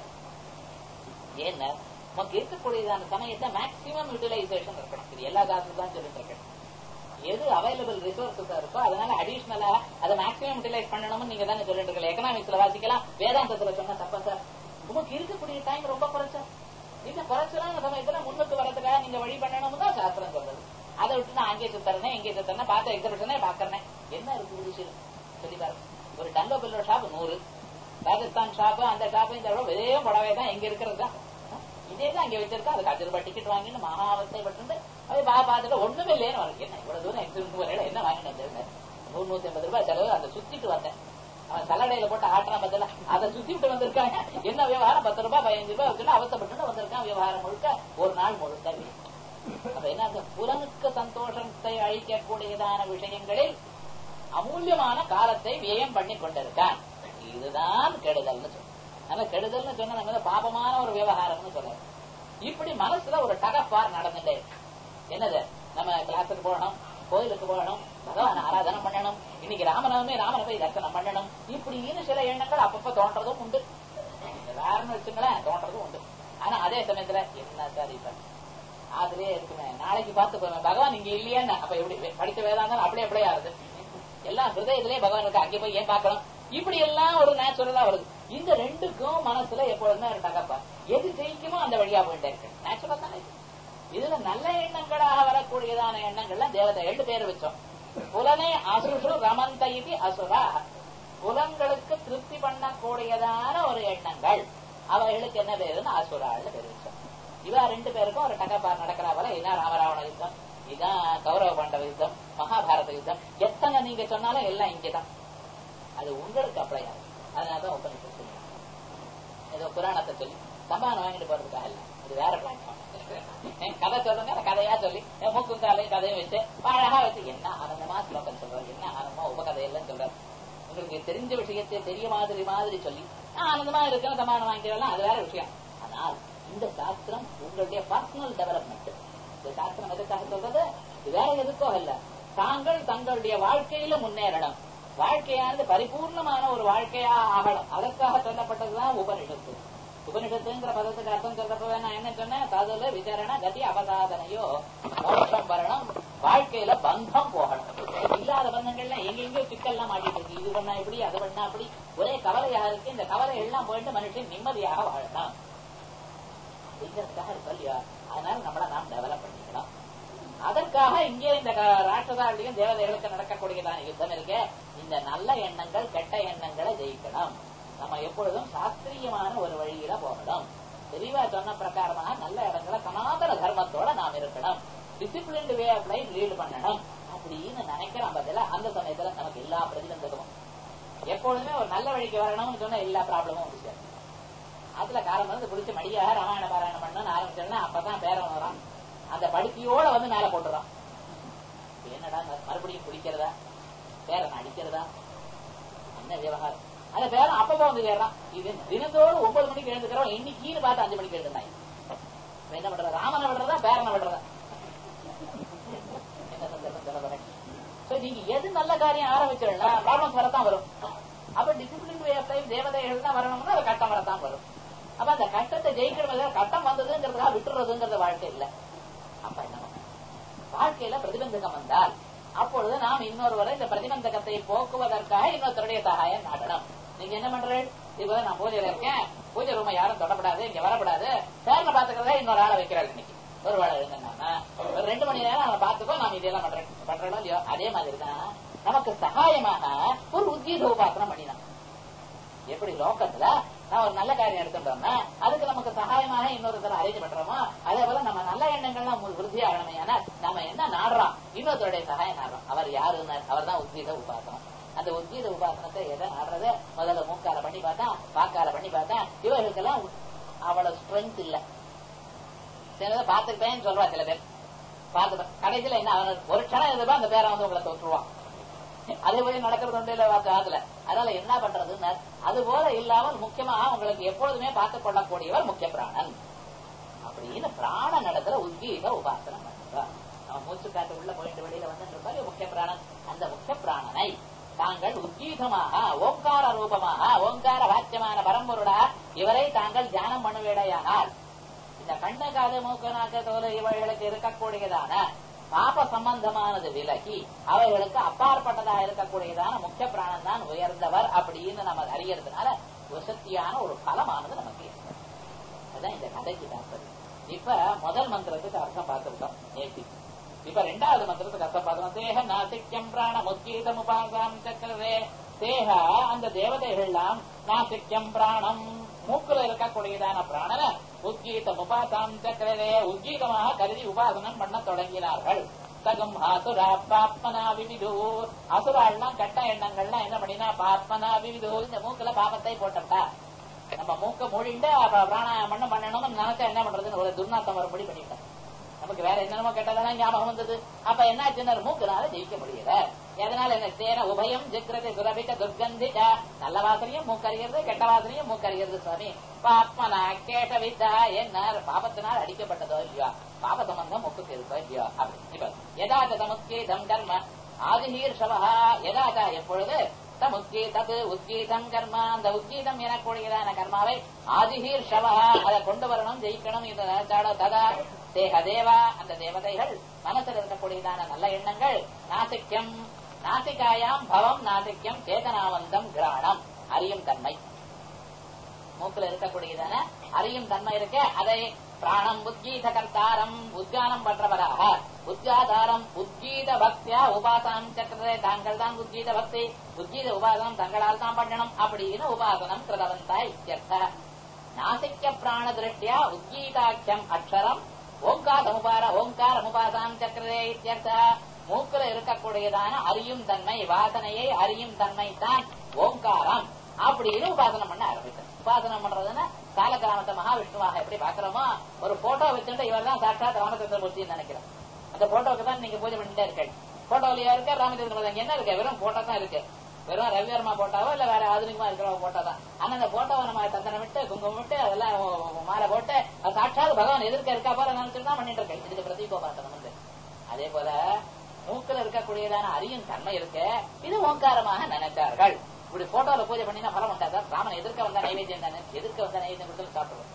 ஏன்னா நமக்கு இருக்கக்கூடியதான சமயத்தை மேக்சிமம் யூட்டிலைசேஷன் இருக்கணும் இது எல்லா காரணம் தான் சொல்லிட்டு இருக்கேன் எது அவைலபிள் ரிசோர்ஸஸ் இருக்கோ அதனால அடிஷனலா அதை மேக்ஸிமம் யூட்டிலைஸ் பண்ணணும்னு நீங்க தானே சொல்லிட்டு இருக்கல எக்கனாமிக்ஸ்ல வாசிக்கலாம் வேதாந்தத்துல சொன்ன தப்பா சார் உமக்கு இருக்கக்கூடிய டைம் ரொம்ப குறைச்சா இந்த குறைச்சலான சமயத்துல முன்னுக்கு வரதுக்காக நீங்க வழி பண்ணணும்னு தான் சாஸ்திரம் சொல்றது அதை விட்டு நான் அங்கே சுத்தறேன் எங்கே சுத்தறேன் பார்த்த எக்ஸிபிஷனே பாக்குறேன் என்ன இருக்கு விஷயம் சொல்லி பாருங்க ஒரு டங்கோ பில்லோ ஷாப் நூறு ராஜஸ்தான் ஷாப் அந்த ஷாப் இந்த ஒரே புடவை தான் எங்க இருக்கிறது தான் இதே தான் அங்க வச்சிருக்கா அதுக்கு அஞ்சு ரூபாய் டிக்கெட் வாங்கின்னு மகா அவஸ்தை பட்டு அது பா பார்த்துட்டு ஒண்ணுமே இல்லைன்னு வரும் என்ன இவ்வளவு தூரம் எக்ஸிபிஷன் போற என்ன வாங்கிட்டு வந்திருந்தேன் நூறு நூத்தி ஐம்பது ரூபாய் செலவு அதை சுத்திட்டு வந்தேன் அவன் சல்லடையில போட்டு ஆட்டுறான் பத்தில அதை சுத்திட்டு வந்திருக்காங்க என்ன விவகாரம் பத்து ரூபாய் பதினஞ்சு ரூபாய் வச்சுட்டு அவசப்பட்டு வந்திருக்கான் விவகாரம் முழுக்க ஒரு நாள் முழுக்க அப்ப என்ன புலனுக்கு சந்தோஷத்தை அழிக்கக்கூடியதான விஷயங்களில் அமூல்யமான காலத்தை வியம் பண்ணி கொண்டிருக்கான் இதுதான் கெடுதல்னு சொல்ல ஆனா கெடுதல்னு சொன்னா நம்ம பாபமான ஒரு விவகாரம்னு சொல்ல இப்படி மனசுல ஒரு டகப்பார் நடந்துட்டே என்னது நம்ம கிளாஸுக்கு போகணும் கோயிலுக்கு போகணும் பகவான் ஆராதனை பண்ணணும் இன்னைக்கு ராமனவமே ராமனை போய் தர்சனம் பண்ணணும் இப்படின்னு சில எண்ணங்கள் அப்பப்ப தோன்றதும் உண்டு வேறன்னு வச்சுங்களேன் தோன்றதும் உண்டு ஆனா அதே சமயத்துல என்ன சார் இப்ப அதுலயே இருக்குமே நாளைக்கு பார்த்து போவேன் பகவான் இங்க இல்லையான்னு அப்ப எப்படி படிச்ச வேதாந்தம் அப்படியே அப்படியே ஆகுது எல்லாம் ஹிருதயத்திலேயே பகவான் இருக்கு அங்கே போய் ஏன் பார்க்கணும் இப்படி எல்லாம் ஒரு நேச்சுரலா வருது இந்த ரெண்டுக்கும் மனசுல எப்பொழுதுமே ஒரு தகப்பா எது ஜெயிக்குமோ அந்த வழியா போயிட்டே இருக்கு நேச்சுரலா தானே இதுல நல்ல எண்ணங்களாக வரக்கூடியதான எண்ணங்கள்லாம் தேவதை ரெண்டு பேர் வச்சோம் புலனை அசுஷு ரமந்த இது அசுரா புலன்களுக்கு திருப்தி பண்ணக்கூடியதான ஒரு எண்ணங்கள் அவைகளுக்கு என்ன பேருன்னு அசுராள்னு பேர் வச்சோம் இவா ரெண்டு பேருக்கும் ஒரு டகப்பார் நடக்கிறா போல இதான் ராமராவண யுத்தம் இதான் கௌரவ பாண்டவ யுத்தம் மகாபாரத யுத்தம் எத்தனை நீங்க சொன்னாலும் எல்லாம் இங்கதான் அது உங்களுக்கு அப்ளை ஆகும் அதனாலதான் உபநிஷத்து சொல்லி ஏதோ புராணத்தை சொல்லி சம்பானம் வாங்கிட்டு போறதுக்காக இல்ல இது வேற பிளாட்ஃபார்ம் கதை சொல்லுங்க கதையா சொல்லி மூக்கும் காலையும் கதையும் வச்சு அழகா வச்சு என்ன ஆனந்தமா ஸ்லோகம் சொல்றாரு என்ன ஆனந்தமா உபகதையெல்லாம் சொல்றாரு உங்களுக்கு தெரிஞ்ச விஷயத்தை தெரிய மாதிரி மாதிரி சொல்லி ஆனந்தமா இருக்கணும் சமானம் வாங்கிக்கலாம் அது வேற விஷயம் ஆனால் இந்த சாஸ்திரம் உங்களுடைய பர்சனல் டெவலப்மெண்ட் இந்த சாஸ்திரம் எதுக்காக சொல்றது இது வேற எதுக்கோ இல்ல தாங்கள் தங்களுடைய வாழ்க்கையில முன்னேறணும் வாழ்க்கையானது பரிபூர்ணமான ஒரு வாழ்க்கையா ஆகணும் அதற்காக சொல்லப்பட்டதுதான் உபனிஷத்து உபனிஷத்துங்கிற பதத்துக்கு அர்த்தம் சொல்றப்ப நான் என்ன சொன்னேன் ததுல விசாரண கதி அவசாதனையோ மோட்சம் வரணும் வாழ்க்கையில பந்தம் போகணும் இல்லாத பந்தங்கள்லாம் எங்கெங்கயோ சிக்கல்லாம் மாட்டிட்டு இருக்கு இது பண்ணா இப்படி அதை பண்ணா அப்படி ஒரே கவலையா இருக்கு இந்த கவலை எல்லாம் போயிட்டு மனுஷன் நிம்மதியாக வாழலாம் அப்படிங்கிறதுக்காக இருக்கு இல்லையா அதனால நம்மள நாம் டெவலப் பண்ணிக்கலாம் அதற்காக இங்கே இந்த ராட்சதாரியும் தேவதைகளுக்கு நடக்கக்கூடியதான யுத்தம் இருக்கு இந்த நல்ல எண்ணங்கள் கெட்ட எண்ணங்களை ஜெயிக்கணும் நம்ம எப்பொழுதும் சாஸ்திரியமான ஒரு வழியில போகணும் தெளிவா சொன்ன பிரகாரமாக நல்ல இடங்களை சனாதன தர்மத்தோட நாம் இருக்கணும் discipline way of life lead பண்ணணும் அப்படின்னு நினைக்கிறோம் பதில அந்த சமயத்துல நமக்கு எல்லா பிரதிபந்தகமும் எப்பொழுதுமே ஒரு நல்ல வழிக்கு வரணும்னு சொன்னா எல்லா ப்ராப்ளமும் முடிச்சாரு அதுல காலம் வந்து பிடிச்ச மடியாக ராமாயண பாராயணம் பண்ணணும்னு ஆரம்பிச்சோம்னா அப்பதான் பேரன் வரான் அந்த படுக்கையோட வந்து மேல போட்டுறான் என்னடா மறுபடியும் குடிக்கிறதா பேரன் அடிக்கிறதா என்ன விவகாரம் அந்த பேரன் அப்பப்போ வந்து கேட்றான் இது தினத்தோடு ஒன்பது மணிக்கு எழுந்துக்கிறோம் இன்னைக்கு பார்த்து அஞ்சு மணிக்கு எழுதுனாய் என்ன பண்றதா ராமனை விடுறதா பேரனை விடுறதா என்ன சந்தர்ப்பம் சொல்ல போறேன் நீங்க எது நல்ல காரியம் ஆரம்பிச்சிடல ப்ராப்ளம்ஸ் வரத்தான் வரும் அப்ப டிசிப்ளின் வே ஆஃப் லைஃப் தேவதைகள் தான் வரணும்னா அது கட்டம் வரத்தான் வரும் அப்ப அந்த கட்டத்தை ஜெயிக்கிற கட்டம் வந்ததுங்கிறதுக்காக விட்டுறதுங்கிறது வாழ்க்கை இல்ல அப்ப என்ன வாழ்க்கையில பிரதிபந்தகம் வந்தால் அப்பொழுது நாம் இன்னொருவரை இந்த பிரதிபந்தகத்தை போக்குவதற்காக இன்னொருத்தருடைய சகாயம் நாடணும் நீங்க என்ன பண்றீங்க இப்ப நான் பூஜையில இருக்கேன் பூஜை ரூமை யாரும் தொடப்படாது இங்க வரப்படாது சேர்ல பாத்துக்கிறதா இன்னொரு ஆளை வைக்கிறாள் இன்னைக்கு ஒரு வேலை எழுந்தா ஒரு ரெண்டு மணி நேரம் அவனை பாத்துக்கோ நாம் இதெல்லாம் பண்றேன் பண்றோம் இல்லையோ அதே மாதிரி தான் நமக்கு சகாயமாக ஒரு உத்கீத உபாசனம் பண்ணினான் எப்படி லோக்கத்துல நான் ஒரு நல்ல காரியம் எடுத்துட்டோம்னா அதுக்கு நமக்கு சகாயமாக இன்னொருத்தர் அரேஞ்ச் பண்றோமோ அதே போல நம்ம நல்ல எண்ணங்கள்லாம் விருத்தி ஆகணுமே ஆனா நம்ம என்ன நாடுறோம் இன்னொருத்தருடைய சகாயம் நாடுறோம் அவர் யாருன்னு அவர் தான் உத்கீத உபாசனம் அந்த உத்கீத உபாசனத்தை எதை நாடுறது முதல்ல மூக்கால பண்ணி பார்த்தா வாக்கால பண்ணி பார்த்தா இவர்களுக்கெல்லாம் அவ்வளவு ஸ்ட்ரென்த் இல்ல சிலதை பார்த்துக்கிட்டேன்னு சொல்றா சில பேர் பார்த்து கடைசியில என்ன அவனுக்கு ஒரு க்ஷணம் இருந்தப்ப அந்த பேரை வந்து உங்களை தொற்றுவான் அதே போய் நடக்கிறது உண்டு இல்ல காதுல அதனால என்ன பண்றதுன்னு அது போல இல்லாமல் முக்கியமா உங்களுக்கு எப்பொழுதுமே பார்த்துக் கொள்ளக்கூடியவர் முக்கிய பிராணன் அப்படின்னு பிராண நடத்துல உத்கீத உபாசனம் பண்றார் அவன் மூச்சு காட்டு உள்ள போயிட்டு வெளியில வந்துட்டு இருப்பாரு முக்கிய பிராணன் அந்த முக்கிய பிராணனை தாங்கள் உத்கீதமாக ஓங்கார ரூபமாக ஓங்கார வாக்கியமான பரம்பொருடா இவரை தாங்கள் தியானம் பண்ணுவேடையானால் இந்த கண்ணு காது மூக்கு நாக்கு தோல் இவைகளுக்கு இருக்கக்கூடியதான பாப சம்பந்தமானது விலகி அவைகளுக்கு அப்பாற்பட்டதா இருக்கக்கூடியதான முக்கிய பிராணன் தான் உயர்ந்தவர் அப்படின்னு நம்ம அறியறதுனால வசத்தியான ஒரு பலமானது நமக்கு ஏற்படும் அதான் இந்த கதைக்கு தாற்பது இப்ப முதல் மந்திரத்துக்கு அர்த்தம் பார்த்துருக்கோம் நேத்தி இப்ப ரெண்டாவது மந்திரத்துக்கு அர்த்தம் பார்த்தோம் தேக நாசிக்யம் பிராண முக்கீதம் உபாசாம் சக்கரவே தேக அந்த தேவதைகள்லாம் நாசிக்யம் பிராணம் மூக்குல இருக்கக்கூடியதான பிராணன உத்கீதம் உபாசாம் சக்கரவே உத்கீதமாக கருதி உபாசனம் பண்ண தொடங்கினார்கள் தகும் அசுரா பாப்பனா விவிது அசுராள்லாம் கட்ட எண்ணங்கள்லாம் என்ன பண்ணினா பாப்பனா விவிது இந்த மூக்குல பாபத்தை போட்டா நம்ம மூக்க மூடிண்டு பிராணாயம் பண்ண பண்ணணும்னு நினைச்சா என்ன பண்றதுன்னு ஒரு துர்நாத்தம் வரப்படி பண்ணிட்டேன் நமக்கு வேற என்னென்னமோ கெட்டதெல்லாம் ஞாபகம் வந்தது அப்ப என்னாச்சுன்னா மூக்குனால ஜெயிக்க முடியல எதனால என்ன தேன உபயம் ஜிக்ரதி சுரபிக்க துர்கந்திட நல்ல வாசனையும் மூக்கறிகிறது கெட்ட வாசனையும் மூக்கறிகிறது சுவாமி பாப்மனா கேட்ட வித்தா என்ன பாபத்தினால் அடிக்கப்பட்டதோ இல்லையா பாப சம்பந்தம் மூக்குக்கு இருக்கோ இல்லையோ அப்படி இப்ப எதாச்ச தமுக்கீதம் கர்ம ஆதிஹீர்ஷவா எதாச்சா எப்பொழுது தமுக்கி தது உத்கீதம் கர்மா அந்த உத்கீதம் எனக்கூடியதான கர்மாவை ஆதிஹீர் ஷவா அதை கொண்டு வரணும் ஜெயிக்கணும் இது ததா தேக தேவா அந்த தேவதைகள் மனசில் இருக்கக்கூடியதான நல்ல எண்ணங்கள் நாசிக்யம் நாசிகாயாம் பவம் நாசிக்யம் சேதனாவந்தம் கிராணம் அறியும் தன்மை மூக்குல இருக்கக்கூடியதான அறியும் தன்மை இருக்கு அதை பிராணம் உத்கீத கர்த்தாரம் உத்கானம் பண்றவராக உத்காதாரம் உத்கீத பக்தியா உபாசனம் சக்கரத்தை தாங்கள் தான் உத்கீத பக்தி உத்கீத உபாசனம் தங்களால் தான் பண்ணணும் அப்படின்னு உபாசனம் கிருதவந்தா இத்தியர்த்த நாசிக்க பிராண திருஷ்டியா உத்கீதாக்கியம் அக்ஷரம் ஓங்காரமுபார ஓங்காரமுபாசாம் சக்கரதே இத்தியர்த்த மூக்குல இருக்கக்கூடியதான அறியும் தன்மை வாசனையை அறியும் தன்மை தான் ஓங்காரம் அப்படின்னு உபாசனம் பண்ண ஆரம்பித்தார் உபாசனம் பண்றதுன்னா காலகிராமத்தை மகாவிஷ்ணுவாக எப்படி பாக்குறோமோ ஒரு போட்டோ வச்சுட்டு இவர் தான் சாட்சாத் ராமச்சந்திர மூர்த்தின்னு நினைக்கிறேன் அந்த போட்டோக்கு தான் நீங்க பூஜை பண்ணிட்டே இருக்கேன் போட்டோலயா இருக்க ராமச்சந்திர மூர்த்தி என்ன இருக்கு வெறும் போட்டோ தான் இருக்கு வெறும் ரவிவர்மா போட்டாவோ இல்ல வேற ஆధుனிகமா இருக்கிற போட்டோ தான் ஆனா அந்த போட்டோவை நம்ம தந்தனம் விட்டு குங்குமம் விட்டு அதெல்லாம் மாலை போட்டு சாட்சாத் பகவான் எதிர்க்க இருக்கா போல நினைச்சுட்டு தான் பண்ணிட்டு இருக்கேன் இதுக்கு பிரதீபோபாசனம் வந்து அதே போல மூக்கில் இருக்கக்கூடியதான அறியும் தன்மை இருக்கு இது ஓங்காரமாக நினைத்தார்கள் இப்படி போட்டோல பூஜை பண்ணினா பலம் உண்டாதா ராமன் எதிர்க்க வந்த நைவேத்தியம் தானே எதிர்க்க வந்த நைவேத்தியம் கொடுத்து சாப்பிடுவோம்